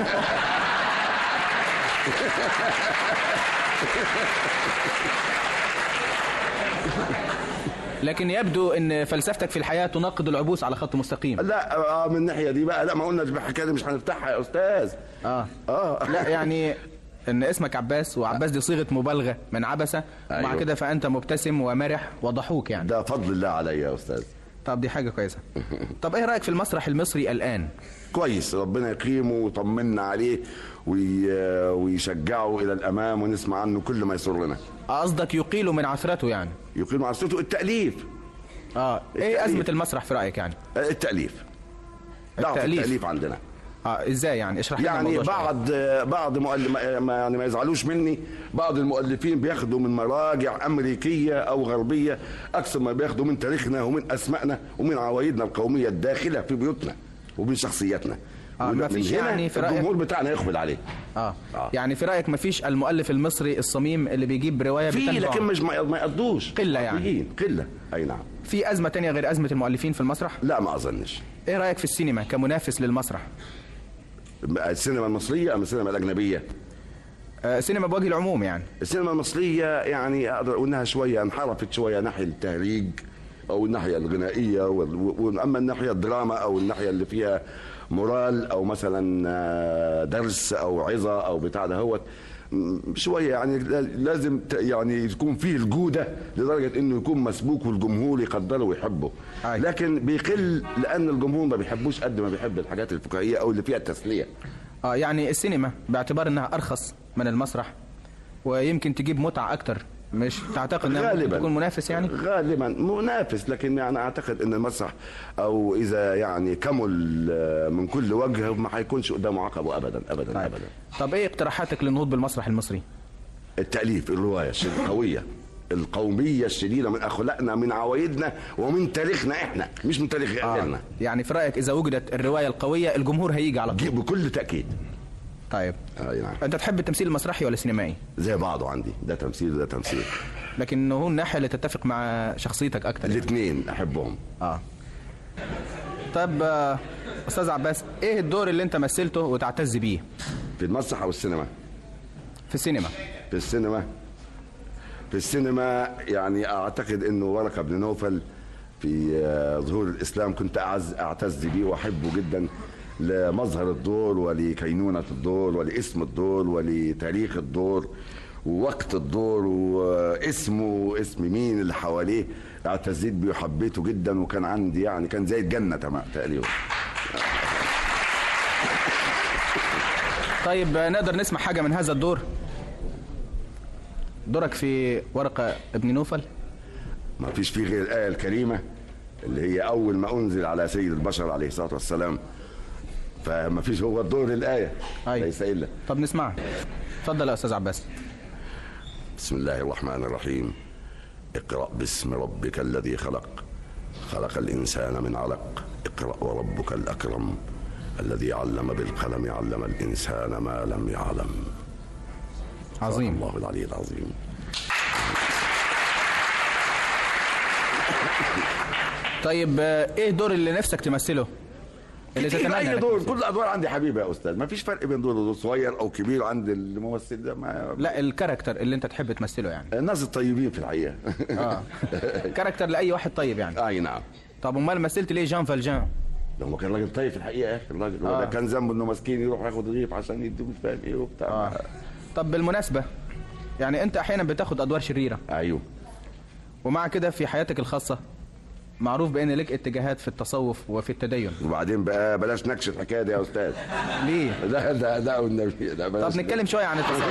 لكن يبدو ان فلسفتك في الحياه تناقض العبوس على خط مستقيم لا اه من الناحيه دي بقى لا ما قلنا الحكايه دي مش هنفتحها يا استاذ اه اه لا يعني ان اسمك عباس وعباس دي صيغه مبالغه من عبسه ومع أيوه. كده فانت مبتسم ومرح وضحوك يعني ده فضل الله عليا يا استاذ طب دي حاجه كويسه طب ايه رايك في المسرح المصري الان كويس ربنا يقيمه ويطمنا عليه وي... ويشجعه الى الامام ونسمع عنه كل ما يسرنا قصدك يقيل من عثرته يعني يقيل من عثرته التاليف اه ايه ازمه المسرح في رايك يعني التاليف ضعف التأليف. التاليف عندنا اه ازاي يعني اشرح لنا يعني الموضوع شوية. بعض بعض مؤلف ما يعني ما يزعلوش مني بعض المؤلفين بياخدوا من مراجع امريكيه او غربيه اكثر ما بياخدوا من تاريخنا ومن اسمائنا ومن عوايدنا القوميه الداخله في بيوتنا ومن شخصياتنا آه، ما ومن فيش هنا يعني في رأيك- الجمهور بتاعنا يقبل عليه اه يعني في رايك مفيش المؤلف المصري الصميم اللي بيجيب روايه في بتنفع؟ لكن مش ما ما يقضوش قله يعني حقيقيين، قله اي نعم في ازمه تانية غير ازمه المؤلفين في المسرح لا ما اظنش ايه رايك في السينما كمنافس للمسرح السينما المصريه ام السينما الاجنبيه آه سينما بوجه العموم يعني السينما المصرية يعني أقدر أقول إنها شوية انحرفت شوية ناحية التهريج أو الناحية الغنائية وال- وأما الناحية الدراما أو الناحية اللي فيها مورال أو مثلا آه، درس أو عظة أو بتاع ده هو شوية يعني لازم ت- يعني تكون فيه الجودة لدرجة إنه يكون مسبوك والجمهور يقدره ويحبه لكن بيقل لأن الجمهور ما بيحبوش قد ما بيحب الحاجات الفكاهية أو اللي فيها التسلية اه يعني السينما باعتبار انها ارخص من المسرح ويمكن تجيب متعه اكتر مش تعتقد انها ممكن غالبا تكون منافس يعني غالبا منافس لكن يعني اعتقد ان المسرح او اذا يعني كمل آه، من كل وجه ما هيكونش قدامه عقبه ابدا ابدا طيب. ابدا طب ايه اقتراحاتك للنهوض بالمسرح المصري التاليف الروايه الش- القويه القوميه الشديده من اخلاقنا من عوايدنا ومن تاريخنا احنا مش من تاريخ غيرنا يعني في رايك اذا وجدت الروايه القويه الجمهور هيجي على طول بكل تاكيد طيب اي نعم انت تحب التمثيل المسرحي ولا السينمائي زي بعضه عندي ده تمثيل وده تمثيل لكن هو الناحيه اللي تتفق مع شخصيتك اكتر الاثنين احبهم اه طب آه، استاذ عباس ايه الدور اللي انت مثلته وتعتز بيه في المسرح او السينما في السينما في السينما في السينما يعني اعتقد انه ورقه بن نوفل في آه، ظهور الاسلام كنت اعز اعتز بيه واحبه جدا لمظهر الدور ولكينونه الدور ولاسم الدور ولتاريخ الدور ووقت الدور واسمه واسم مين اللي حواليه اعتزيت بيه وحبيته جدا وكان عندي يعني كان زي الجنه تمام تقريبا طيب آه، نقدر نسمع حاجه من هذا الدور دورك في ورقه ابن نوفل ما فيش فيه غير الآية الكريمة اللي هي أول ما أنزل على سيد البشر عليه الصلاة والسلام فما فيش هو الدور الآية ليس إلا طب نسمعها اتفضل يا استاذ عباس بسم الله الرحمن الرحيم اقرأ باسم ربك الذي خلق خلق الإنسان من علق اقرأ وربك الأكرم الذي علم بالقلم علم الإنسان ما لم يعلم عظيم الله العلي العظيم طيب آه، ايه الدور اللي نفسك تمثله اللي كتير تتمنى اي إنك دور كل الادوار عندي حبيبه يا استاذ ما فيش فرق بين دور دور صغير او كبير عند الممثل ده ما لا الكاركتر اللي انت تحب تمثله يعني الناس الطيبين في الحقيقه اه كاركتر لاي واحد طيب يعني اي نعم طب امال مثلت ليه جان فالجان ده هو كان راجل طيب في الحقيقه يا اخي الراجل هو آه. ده كان ذنبه انه مسكين يروح ياخد رغيف عشان يدوه مش فاهم ايه وبتاع آه. طب بالمناسبه يعني انت احيانا بتاخد ادوار شريره ايوه ومع كده في حياتك الخاصه معروف بان لك اتجاهات في التصوف وفي التدين وبعدين بقى بلاش نكش الحكايه دي يا استاذ ليه لا ده ده والنبي ده بلاش طب نتكلم شويه عن التصوف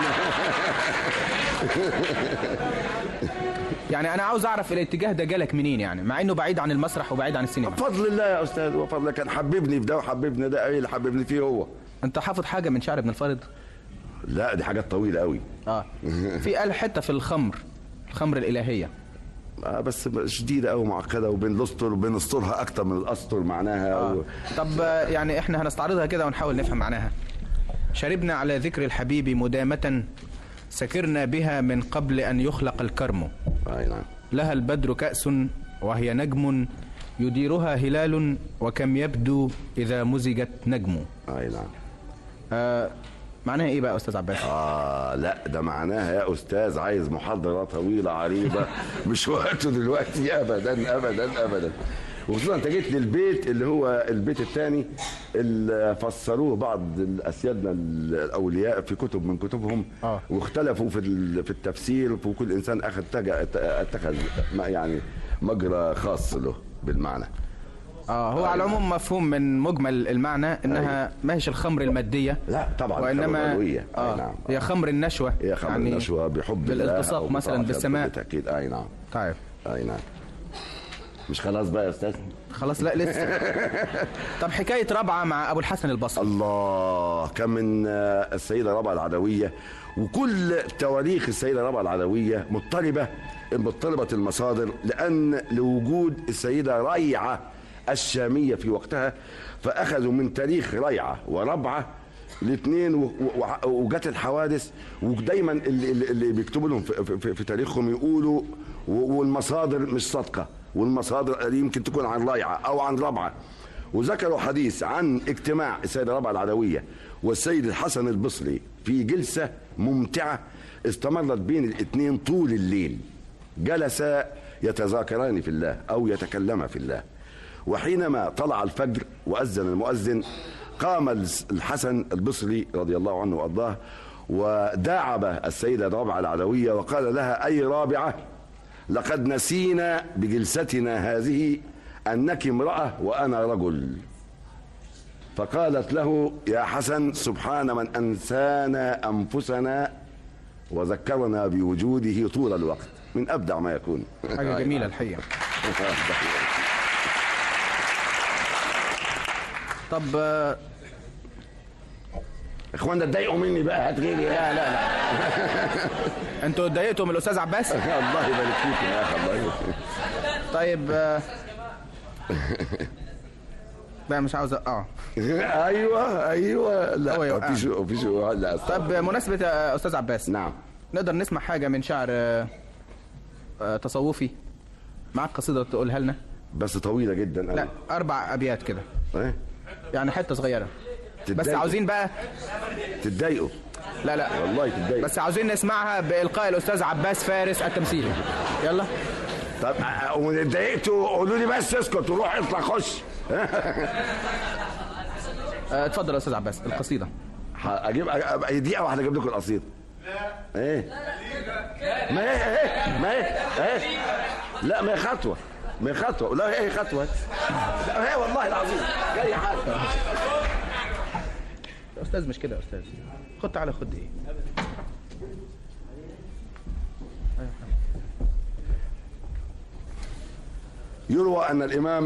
يعني انا عاوز اعرف الاتجاه ده جالك منين يعني مع انه بعيد عن المسرح وبعيد عن السينما بفضل الله يا استاذ وفضل كان حببني في ده وحببني ده ايه اللي حببني فيه هو انت حافظ حاجه من شعر ابن الفارض لا دي حاجات طويله قوي اه في قال حته في الخمر الخمر الالهيه آه بس شديده قوي معقده وبين الاسطر وبين اسطرها اكتر من الاسطر معناها آه. و... طب آه، يعني احنا هنستعرضها كده ونحاول نفهم معناها شربنا على ذكر الحبيب مدامة سكرنا بها من قبل أن يخلق الكرم أي نعم لها البدر كأس وهي نجم يديرها هلال وكم يبدو إذا مزجت نجم اي نعم آه معناها ايه بقى يا استاذ عباس اه لا ده معناها يا استاذ عايز محاضره طويله عريضه مش وقته دلوقتي ابدا ابدا ابدا وخصوصا انت جيت للبيت اللي هو البيت الثاني اللي فسروه بعض اسيادنا الاولياء في كتب من كتبهم آه. واختلفوا في ال- في التفسير وكل انسان اخذ تج- اتخذ ما- يعني مجرى خاص له بالمعنى اه هو على العموم مفهوم من مجمل المعنى انها ما هيش الخمر الماديه لا طبعا الخمر وانما الغلوية. أي آه نعم. هي خمر النشوه هي خمر يعني النشوة بحب الله بالالتصاق أو مثلا بطاعته بالسماء بالتأكيد أي نعم طيب أي نعم مش خلاص بقى يا استاذ خلاص لا لسه طب حكايه رابعه مع ابو الحسن البصري الله كان من آه، السيده ربع العدويه وكل تواريخ السيده ربع العدويه مضطربه مضطربه المصادر لان لوجود السيده ريعه الشاميه في وقتها فاخذوا من تاريخ ريعه وربعه الاثنين و- و- وجت الحوادث ودايما اللي, اللي- اللي بيكتبوا لهم في, في, في تاريخهم يقولوا و- والمصادر مش صادقه والمصادر يمكن تكون عن ريعه او عن ربعه وذكروا حديث عن اجتماع السيدة ربعة العدوية والسيد الحسن البصري في جلسة ممتعة استمرت بين الاثنين طول الليل جلسا يتذاكران في الله أو يتكلما في الله وحينما طلع الفجر وأذن المؤذن قام الحسن البصري رضي الله عنه وأرضاه وداعب السيدة رابعة العدوية وقال لها أي رابعة لقد نسينا بجلستنا هذه أنك امرأة وأنا رجل فقالت له يا حسن سبحان من أنسانا أنفسنا وذكرنا بوجوده طول الوقت من أبدع ما يكون حاجه جميله الحقيقه طب آه، اخوانا اتضايقوا مني بقى هات غيري لا لا لا انتوا اتضايقتوا من الاستاذ عباس الله يبارك فيك يا اخي الله يبارك فيك طيب آه، لا مش عاوز اه ايوه ايوه لا هو يوقعني. مفيش مفيش لا طب مناسبة يا أستاذ عباس نعم نقدر نسمع حاجة من شعر آه، آه، تصوفي معاك قصيدة تقولها لنا بس طويلة جدا لا أربع أبيات كده ايه يعني حتة صغيرة بس تتضايقوا. عاوزين بقى تتضايقوا لا لا والله تتضايقوا بس عاوزين نسمعها بإلقاء الأستاذ عباس فارس التمثيلي يلا طب آه، واتضايقتوا قولوا لي بس اسكت وروح اطلع خش آه، اتفضل يا أستاذ عباس القصيدة اجيب أ- أ- دقيقة واحدة اجيب لكم القصيدة ايه ما هي ايه ما هي ايه لا ما هي خطوة ما هي خطوة لا هي خطوة لا هي والله العظيم جاي حاجة يا أستاذ مش كده يا أستاذ خد تعالى خد إيه يروى أن الإمام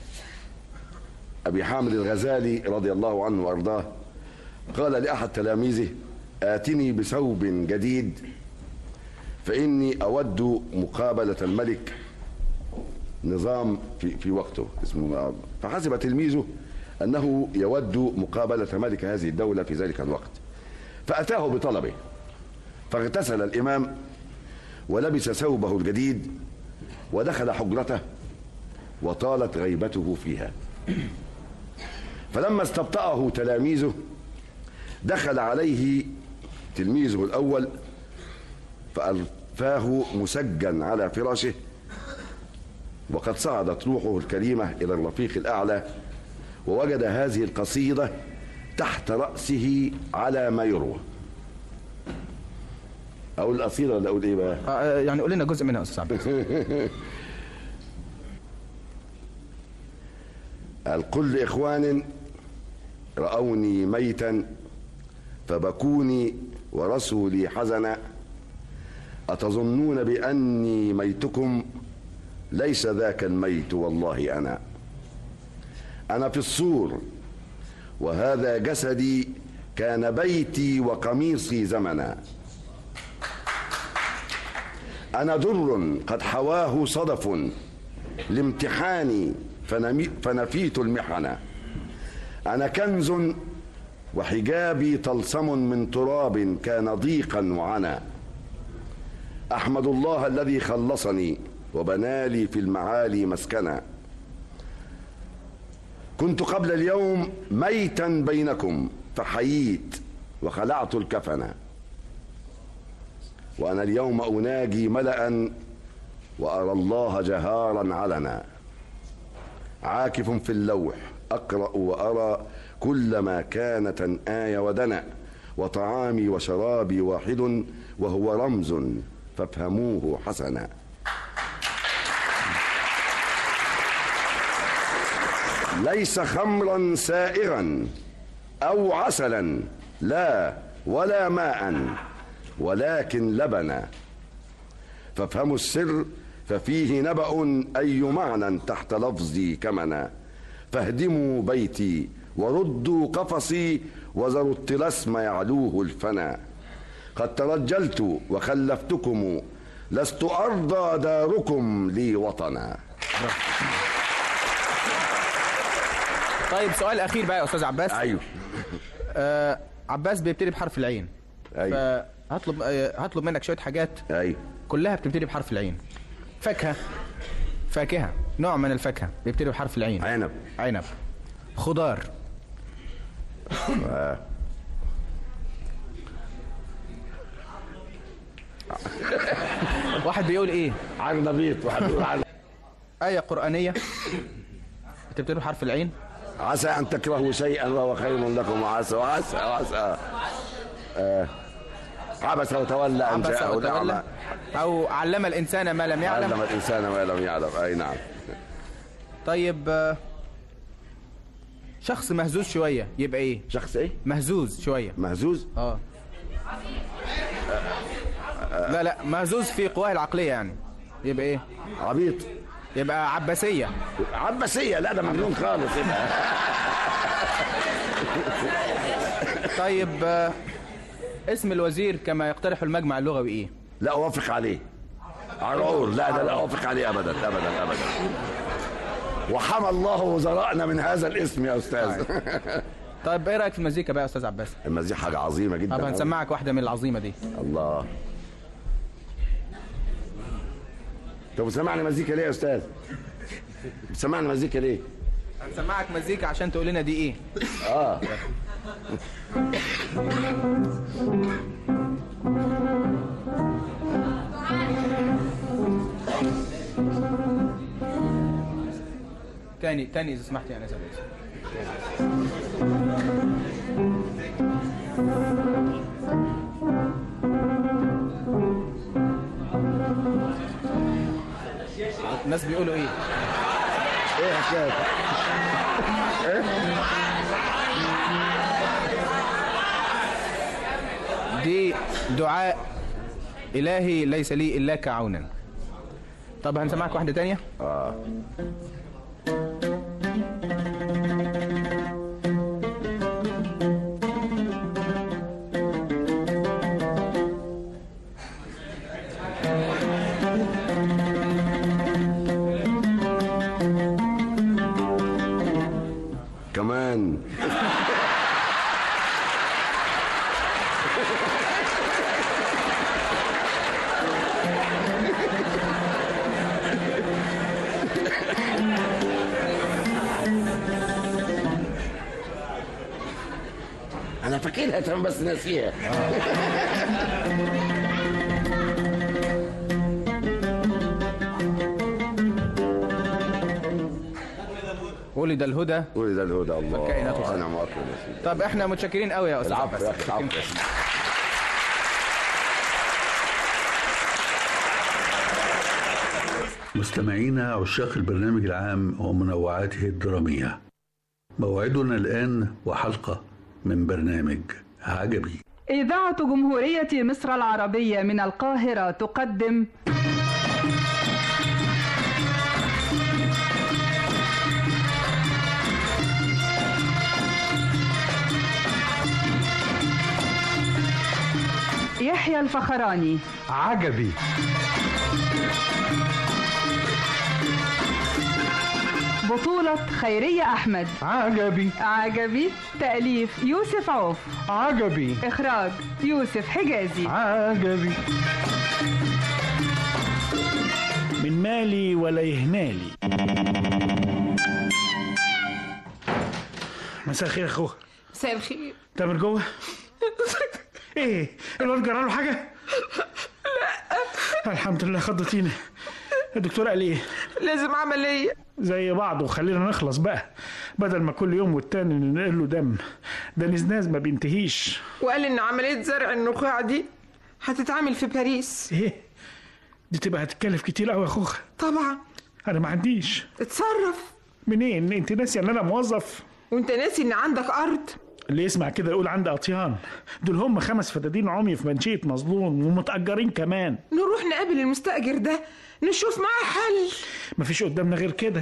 أبي حامد الغزالي رضي الله عنه وأرضاه قال لأحد تلاميذه آتني بثوب جديد فإني أود مقابلة الملك نظام في, في وقته اسمه فحسب تلميذه أنه يود مقابلة ملك هذه الدولة في ذلك الوقت فأتاه بطلبه فاغتسل الإمام ولبس ثوبه الجديد ودخل حجرته وطالت غيبته فيها فلما استبطأه تلاميذه دخل عليه تلميذه الأول فألفاه مسجا على فراشه وقد صعدت روحه الكريمة إلى الرفيق الأعلى ووجد هذه القصيدة تحت رأسه على ما يروى أقول القصيدة ولا أقول إيه بقى؟ آه، يعني قول لنا جزء منها يا أستاذ عباس الكل إخوان رأوني ميتا فبكوني ورسولي حزنا أتظنون بأني ميتكم ليس ذاك الميت والله أنا أنا في الصور وهذا جسدي كان بيتي وقميصي زمنا أنا در قد حواه صدف لامتحاني فنمي- فنفيت المحنة أنا كنز وحجابي طلسم من تراب كان ضيقا وعنا أحمد الله الذي خلصني وبنالي في المعالي مسكنا كنت قبل اليوم ميتا بينكم فحييت وخلعت الكفن وأنا اليوم أناجي ملأ وأرى الله جهارا علنا عاكف في اللوح أقرأ وأرى كل ما كانت آية ودنا وطعامي وشرابي واحد وهو رمز فافهموه حسنا ليس خمرا سائغا أو عسلا لا ولا ماء ولكن لبنا فافهموا السر ففيه نبأ أي معنى تحت لفظي كمنا فاهدموا بيتي وردوا قفصي وذروا الطلسم يعلوه الفنا قد ترجلت وخلفتكم لست أرضى داركم لي وطنا طيب سؤال اخير بقى يا استاذ عباس ايوه آه عباس بيبتدي بحرف العين ايوه فهطلب آه هطلب منك شويه حاجات ايوه كلها بتبتدي بحرف العين فاكهه فاكهه نوع من الفاكهه بيبتدي بحرف العين عنب عنب خضار واحد بيقول ايه عرنبيط واحد بيقول عرنبيط آية قرآنية بتبتدي بحرف العين عسى أن تكرهوا شيئا وهو خير لكم وعسى وعسى وعسى آه عبس وتولى أن عبس جاءه وتولى الأعمى أو علم الإنسان ما لم علم يعلم الإنسان ما لم يعلم أي نعم طيب آه، شخص مهزوز شوية يبقى إيه شخص إيه مهزوز شوية مهزوز اه لا لا مهزوز في قواه العقلية يعني يبقى ايه عبيط يبقى عباسية عباسية لا ده مجنون خالص يبقى طيب آه، اسم الوزير كما يقترح المجمع اللغوي ايه لا أوافق عليه عرعور لا ده لا أوافق عليه أبدا أبدا أبدا وحمى الله وزرائنا من هذا الاسم يا أستاذ طيب ايه رايك في المزيكا بقى يا استاذ عباس المزيكا حاجة عظيمة جدا طب هنسمعك واحدة من العظيمة دي الله طب بتسمعني مزيكا ليه يا أستاذ؟ بتسمعني مزيكا ليه؟ هنسمعك مزيكا عشان تقول لنا دي ايه اه تاني تاني اذا سمحت يا انس الناس بيقولوا ايه ايه حكاية ايه دي دعاء إلهي ليس لي إلاك عونا طب هنسمعك واحدة تانية اه كمان انا فاكرها تمام بس ناسيها ولد الهدى ولد الهدى الله والكائنات خير. انا مؤكد يا سيدي طب احنا متشكرين قوي يا استاذ العفو عباس يا اخي العفو يا سيدي. مستمعينا عشاق البرنامج العام ومنوعاته الدرامية موعدنا الآن وحلقة من برنامج عجبي إذاعة جمهورية مصر العربية من القاهرة تقدم يحيى الفخراني عجبي بطولة خيرية أحمد عجبي عجبي تأليف يوسف عوف عجبي إخراج يوسف حجازي عجبي من مالي ولا يهمالي مساء الخير يا اخوه مساء الخير تامر جوه ايه الواد جرى له حاجه لا الحمد لله خضتينا الدكتور قال ايه لازم عملية زي بعض وخلينا نخلص بقى بدل ما كل يوم والتاني ننقل له دم ده نزناز ما بينتهيش وقال إن عملية زرع النخاع دي هتتعمل في باريس ايه دي تبقى هتتكلف كتير قوي يا اخوه طبعا انا ما عنديش اتصرف منين انت ناسي ان انا موظف وانت ناسي ان عندك ارض اللي يسمع كده يقول عندي اطيان دول هم خمس فدادين عمي في منشيه مظلوم ومتاجرين كمان نروح نقابل المستأجر ده نشوف معاه حل مفيش قدامنا غير كده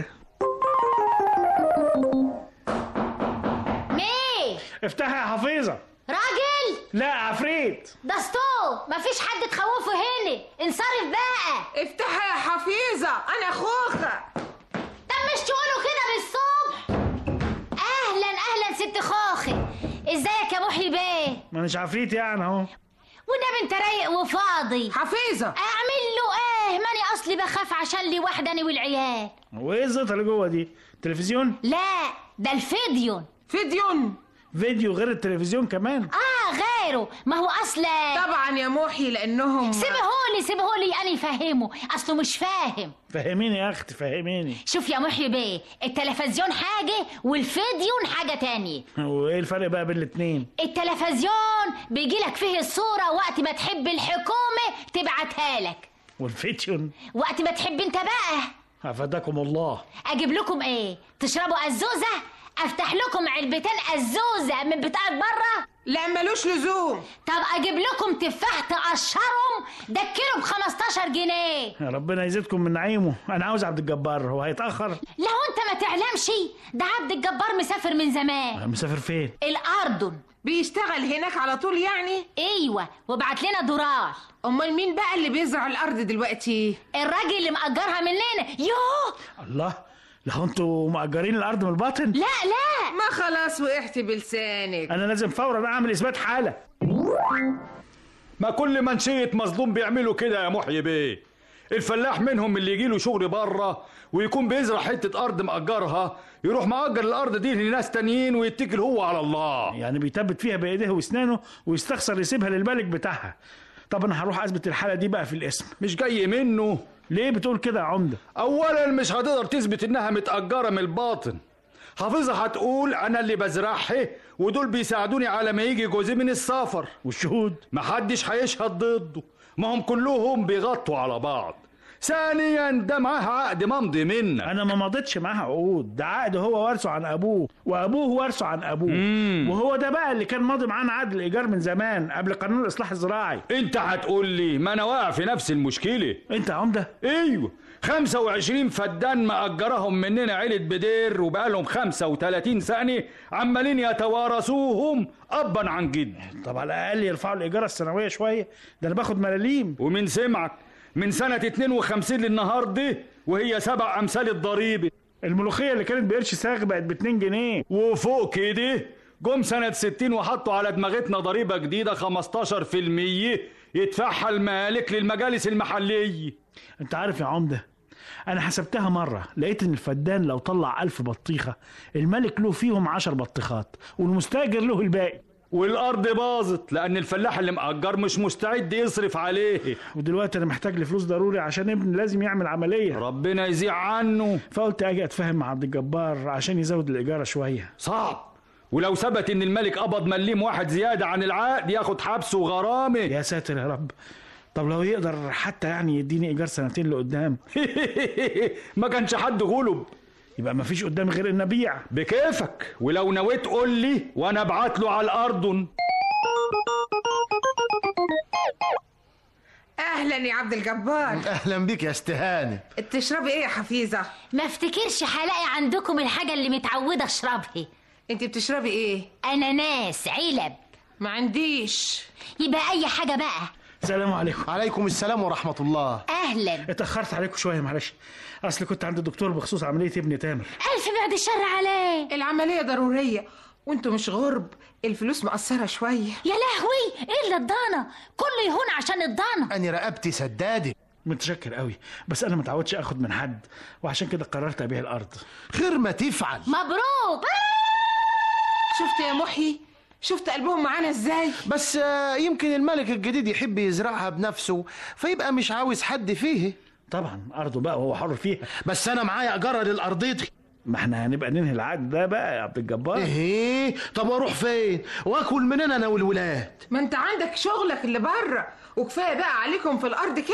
مين افتحها يا حفيظه راجل لا عفريت دستور مفيش حد تخوفه هنا انصرف بقى افتحها يا حفيظة أنا خوخة طب مش تقولوا كده بالصبح اهلا اهلا ست خوخي ازيك يا محي بيه ما مش عفريت يعني اهو والنبي انت رايق وفاضي حفيظة اعمل له ايه ماني اصلي بخاف عشان لي وحده انا والعيال وايه الزيطه اللي جوه دي تلفزيون لا ده الفيديون فيديون فيديو غير التلفزيون كمان اه غيره ما هو اصلا طبعا يا محي لأنهم سيبهولي سيبهولي انا يفهمه اصله مش فاهم فهميني يا اختي فهميني شوف يا محي بيه التلفزيون حاجة والفيديون حاجة تانية وايه الفرق بقى بين الاتنين التلفزيون بيجيلك فيه الصورة وقت ما تحب الحكومة تبعتها لك والفيديون وقت ما تحب انت بقى افادكم الله اجيب لكم ايه تشربوا ازوزة افتح لكم علبتين ازوزة من بتاعت بره لا ملوش لزوم طب اجيب لكم تفاح تقشرهم ده الكيلو ب 15 جنيه يا ربنا يزيدكم من نعيمه انا عاوز عبد الجبار هو هيتاخر لو انت ما تعلمش ده عبد الجبار مسافر من زمان مسافر فين الاردن بيشتغل هناك على طول يعني ايوه وبعت لنا دولار امال مين بقى اللي بيزرع الارض دلوقتي الراجل اللي مأجرها مننا يوه الله لو انتوا مأجرين الارض من الباطن لا لا ما خلاص وقعت بلسانك انا لازم فورا اعمل اثبات حاله ما كل منشية مظلوم بيعملوا كده يا محيي بيه الفلاح منهم اللي يجيله شغل بره ويكون بيزرع حتة أرض مأجرها يروح مأجر الأرض دي لناس تانيين ويتكل هو على الله يعني بيثبت فيها بايديه واسنانه ويستخسر يسيبها للملك بتاعها طب انا هروح اثبت الحاله دي بقى في الاسم مش جاي منه ليه بتقول كده يا عمده أولا مش هتقدر تثبت إنها متأجرة من الباطن حافظة هتقول أنا اللي بزرعها ودول بيساعدوني على ما يجي جوزي من السفر والشهود محدش هيشهد ضده ما هم كلهم بيغطوا على بعض ثانيا ده معاه عقد ممضي منا انا ما مضيتش معاها عقود ده عقد هو وارثه عن ابوه وابوه وارثه عن ابوه مم. وهو ده بقى اللي كان ماضي معانا عقد الايجار من زمان قبل قانون الاصلاح الزراعي انت هتقول لي ما انا واقع في نفس المشكله انت يا عمده ايوه 25 فدان مأجرهم مننا عيلة بدير وبقالهم 35 سنة عمالين يتوارثوهم أبا عن جد طب على الاقل يرفعوا الايجار السنويه شويه ده انا باخد ملاليم ومن سمعك من سنة 52 للنهاردة وهي سبع أمثال الضريبة الملوخيه اللي كانت بقرش ساغ بقت ب 2 جنيه وفوق كده جم سنة 60 وحطوا على دماغتنا ضريبة جديدة 15% يدفعها المالك للمجالس المحلية انت عارف يا عمده انا حسبتها مره لقيت ان الفدان لو طلع ألف بطيخه الملك له فيهم عشر بطيخات والمستاجر له الباقي والأرض باظت لأن الفلاح اللي مأجر مش مستعد يصرف عليه ودلوقتي انا محتاج لفلوس ضروري عشان ابني لازم يعمل عمليه ربنا يزيع عنه فقلت اجي اتفاهم مع عبد الجبار عشان يزود الايجار شويه صعب ولو ثبت ان الملك قبض مليم واحد زيادة عن العقد ياخد حبس وغرامة يا ساتر يا رب طب لو يقدر حتى يعني يديني ايجار سنتين لقدام ما كانش حد غلب يبقى ما فيش قدامي غير ان ابيع بكيفك ولو نويت قول لي وانا ابعت له على الأردن اهلا يا عبد الجبار اهلا بيك يا استهانه تشربي ايه يا حفيظه ما افتكرش هلاقي عندكم الحاجة اللي متعودة اشربها انت بتشربي ايه اناناس علب ما عنديش يبقى اي حاجة بقى السلام عليكم عليكم السلام ورحمه الله اهلا اتاخرت عليكم شويه معلش اصل كنت عند الدكتور بخصوص عمليه ابني تامر الف بعد الشر عليه العمليه ضروريه وانتوا مش غرب الفلوس مقصره شويه يا لهوي ايه اللي الضانة كله يهون عشان الضانة انا رقبتي سداده متشكر قوي بس انا متعودش اخد من حد وعشان كده قررت ابيع الارض خير ما تفعل مبروك شفت يا محي شفت قلبهم معانا ازاي بس آه، يمكن الملك الجديد يحب يزرعها بنفسه فيبقى مش عاوز حد فيه طبعا ارضه بقى وهو حر فيها بس انا معايا اجره للارضيتي ما احنا هنبقى ننهي العقد ده بقى يا عبد الجبار ايه طب واروح فين واكل منين انا والولاد ما انت عندك شغلك اللي بره وكفايه بقى عليكم في الارض كده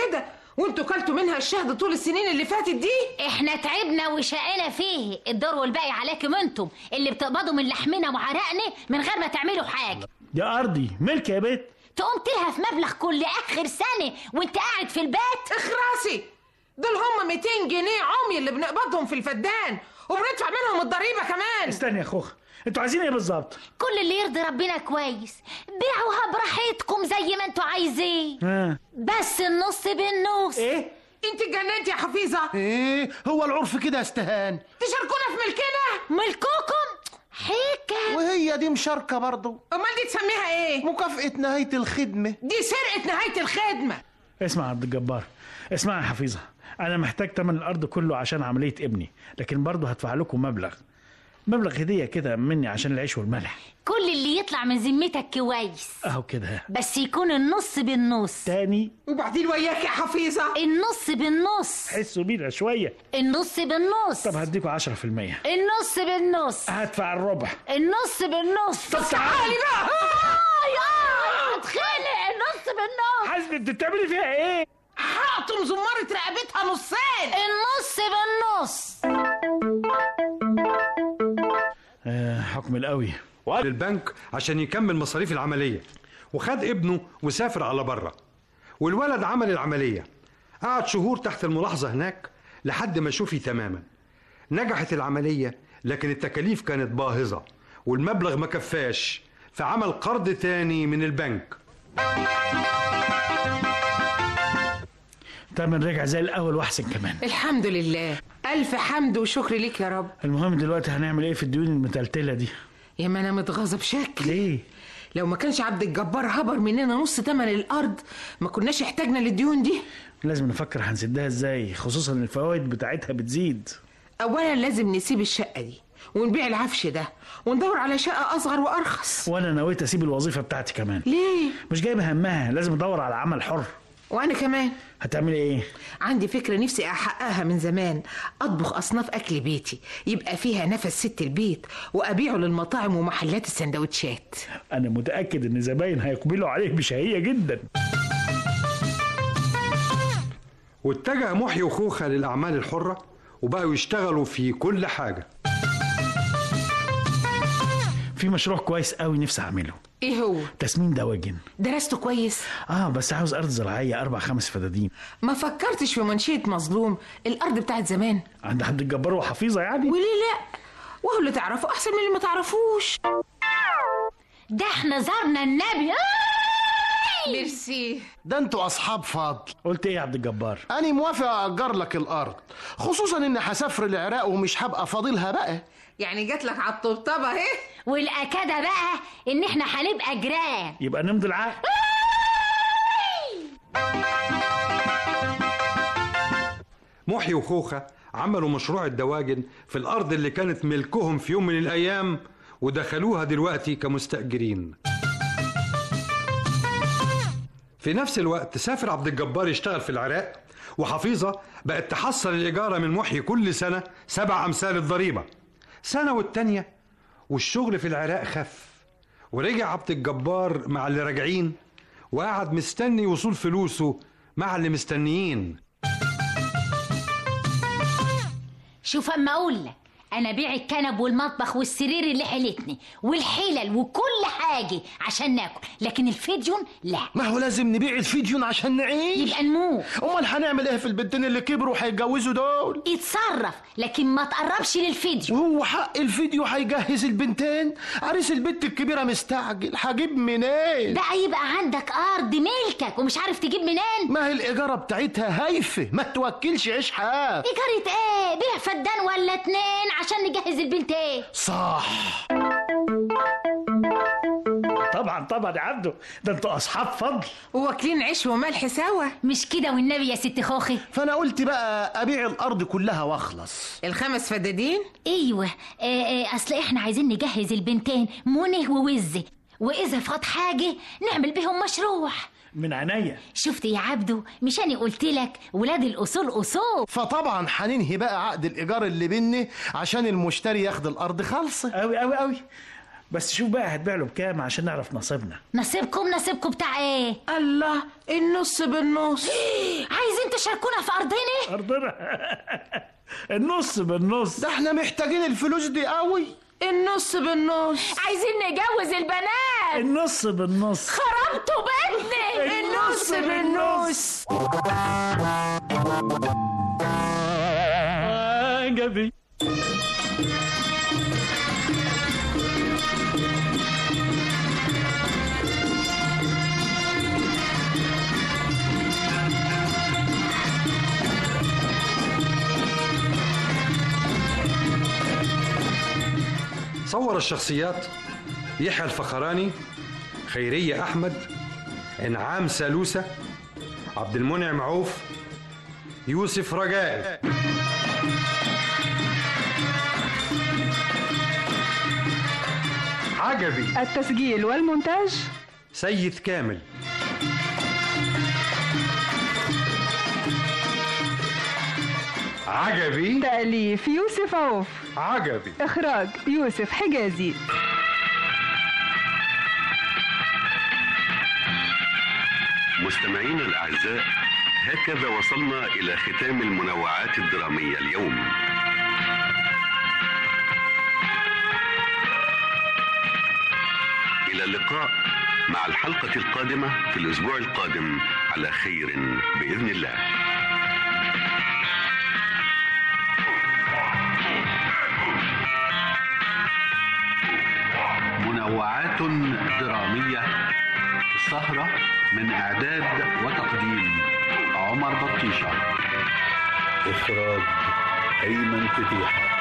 وانتوا كلتوا منها الشهد طول السنين اللي فاتت دي احنا تعبنا وشقينا فيه الدور والباقي عليكم انتم اللي بتقبضوا من لحمنا وعرقنا من غير ما تعملوا حاجه دي ارضي ملك يا بيت تقوم تلهى في مبلغ كل اخر سنه وانت قاعد في البيت اخراسي دول هم 200 جنيه عمي اللي بنقبضهم في الفدان وبندفع منهم الضريبه كمان استني يا خوخ انتوا عايزين ايه بالظبط كل اللي يرضي ربنا كويس بيعوها براحتكم زي ما انتوا عايزين ها بس النص بالنص ايه انت اتجننتي يا حفيظه ايه هو العرف كده يا استهان تشاركونا في ملكنا ملككم حكا وهي دي مشاركه برضه امال دي تسميها ايه مكافأة نهاية الخدمة دي سرقه نهايه الخدمه اسمع يا عبد الجبار اسمع يا حفيظه انا محتاج تمن الارض كله عشان عمليه ابني لكن برضه هدفع لكم مبلغ مبلغ هديه كده مني عشان العيش والملح كل اللي يطلع من ذمتك كويس اهو كده بس يكون النص بالنص تاني وبعدين وياك يا حفيظه النص بالنص حسوا بينا شويه النص بالنص طب هديكوا 10% النص بالنص هدفع الربع النص بالنص طب تعالي بقى آه يا اتخلق النص بالنص حسبي انت بتعملي فيها ايه هقطم زمارة رقبتها نصين النص بالنص آه حكم القوي للبنك عشان يكمل مصاريف العملية وخد ابنه وسافر على بره والولد عمل العملية قعد شهور تحت الملاحظة هناك لحد ما شوفي تماما نجحت العملية لكن التكاليف كانت باهظة والمبلغ ما كفاش فعمل قرض تاني من البنك تمن رجع زي الاول واحسن كمان الحمد لله الف حمد وشكر ليك يا رب المهم دلوقتي هنعمل ايه في الديون المتلتله دي يا ما انا متغاظه بشكل ليه لو ما كانش عبد الجبار هبر مننا نص تمن الارض ما كناش احتاجنا للديون دي لازم نفكر هنسدها ازاي خصوصا الفوائد بتاعتها بتزيد اولا لازم نسيب الشقه دي ونبيع العفش ده وندور على شقه اصغر وارخص وانا نويت اسيب الوظيفه بتاعتي كمان ليه مش جايبه همها لازم ادور على عمل حر وانا كمان هتعملي ايه عندي فكره نفسي احققها من زمان اطبخ اصناف اكل بيتي يبقى فيها نفس ست البيت وابيعه للمطاعم ومحلات السندوتشات انا متاكد ان زباين هيقبلوا عليه بشهيه جدا واتجه محي وخوخة للأعمال الحرة وبقوا يشتغلوا في كل حاجة في مشروع كويس قوي نفسي اعمله ايه هو تسمين دواجن درسته كويس اه بس عاوز ارض زراعيه اربع خمس فدادين ما فكرتش في منشيه مظلوم الارض بتاعت زمان عند عبد الجبار وحفيظه يعني وليه لا وهو اللي تعرفه احسن من اللي ما تعرفوش ده احنا زارنا النبي ميرسي ده انتوا اصحاب فضل قلت ايه يا عبد الجبار انا موافق اجر لك الارض خصوصا اني هسافر العراق ومش هبقى فاضلها بقى يعني جات لك على الطبطبه اهي والاكاده بقى ان احنا هنبقى جيران يبقى نمضي العقد محي وخوخة عملوا مشروع الدواجن في الأرض اللي كانت ملكهم في يوم من الأيام ودخلوها دلوقتي كمستأجرين في نفس الوقت سافر عبد الجبار يشتغل في العراق وحفيظة بقت تحصل الإيجار من محي كل سنة سبع أمثال الضريبة سنة والتانية والشغل في العراق خف ورجع عبد الجبار مع اللي راجعين وقعد مستني وصول فلوسه مع اللي مستنيين شوف اما اقول لك انا بيع الكنب والمطبخ والسرير اللي حيلتني والحلل وكل حاجه عشان ناكل لكن الفيديون لا ما هو لازم نبيع الفيديون عشان نعيش يبقى نموت امال هنعمل ايه في البنتين اللي كبروا وهيتجوزوا دول اتصرف لكن ما تقربش للفيديو وهو حق الفيديو هيجهز البنتين عريس البنت الكبيره مستعجل هجيب منين بقى يبقى عندك ارض ملكك ومش عارف تجيب منين ما هي الاجاره بتاعتها هايفه ما توكلش عيش حاف ايجارة ايه بيع فدان ولا اتنين عشان نجهز البنتين صح طبعا طبعا يا عبده ده انتوا اصحاب فضل واكلين عيش وملح سوا مش كده والنبي يا ست خوخي فانا قلت بقى ابيع الارض كلها واخلص الخمس فدادين ايوه آه آه اصل احنا عايزين نجهز البنتين منه ووزه واذا فات حاجه نعمل بهم مشروع من عينيا شفت يا عبدو مش انا قلت لك ولاد الاصول اصول فطبعا هننهي بقى عقد الايجار اللي بيني عشان المشتري ياخد الارض خالصه قوي قوي قوي بس شوف بقى هتبيع له بكام عشان نعرف نصيبنا نصيبكم نصيبكم بتاع ايه الله النص بالنص عايزين تشاركونا في ارضنا ارضنا النص بالنص ده احنا محتاجين الفلوس دي قوي النص بالنص عايزين نجوز البنات النص بالنص خربتوا بيتنا النص بالنص عجبي صور الشخصيات يحيى الفخراني خيرية أحمد إنعام سالوسة عبد المنعم عوف يوسف رجائي عجبي التسجيل والمونتاج سيد كامل عجبي تأليف يوسف عوف عجبي إخراج يوسف حجازي مستمعينا الأعزاء هكذا وصلنا إلى ختام المنوعات الدرامية اليوم إلى اللقاء مع الحلقة القادمة في الأسبوع القادم على خير بإذن الله منوعات درامية السهرة من إعداد وتقديم عمر بطيشة إخراج أيمن فتيحة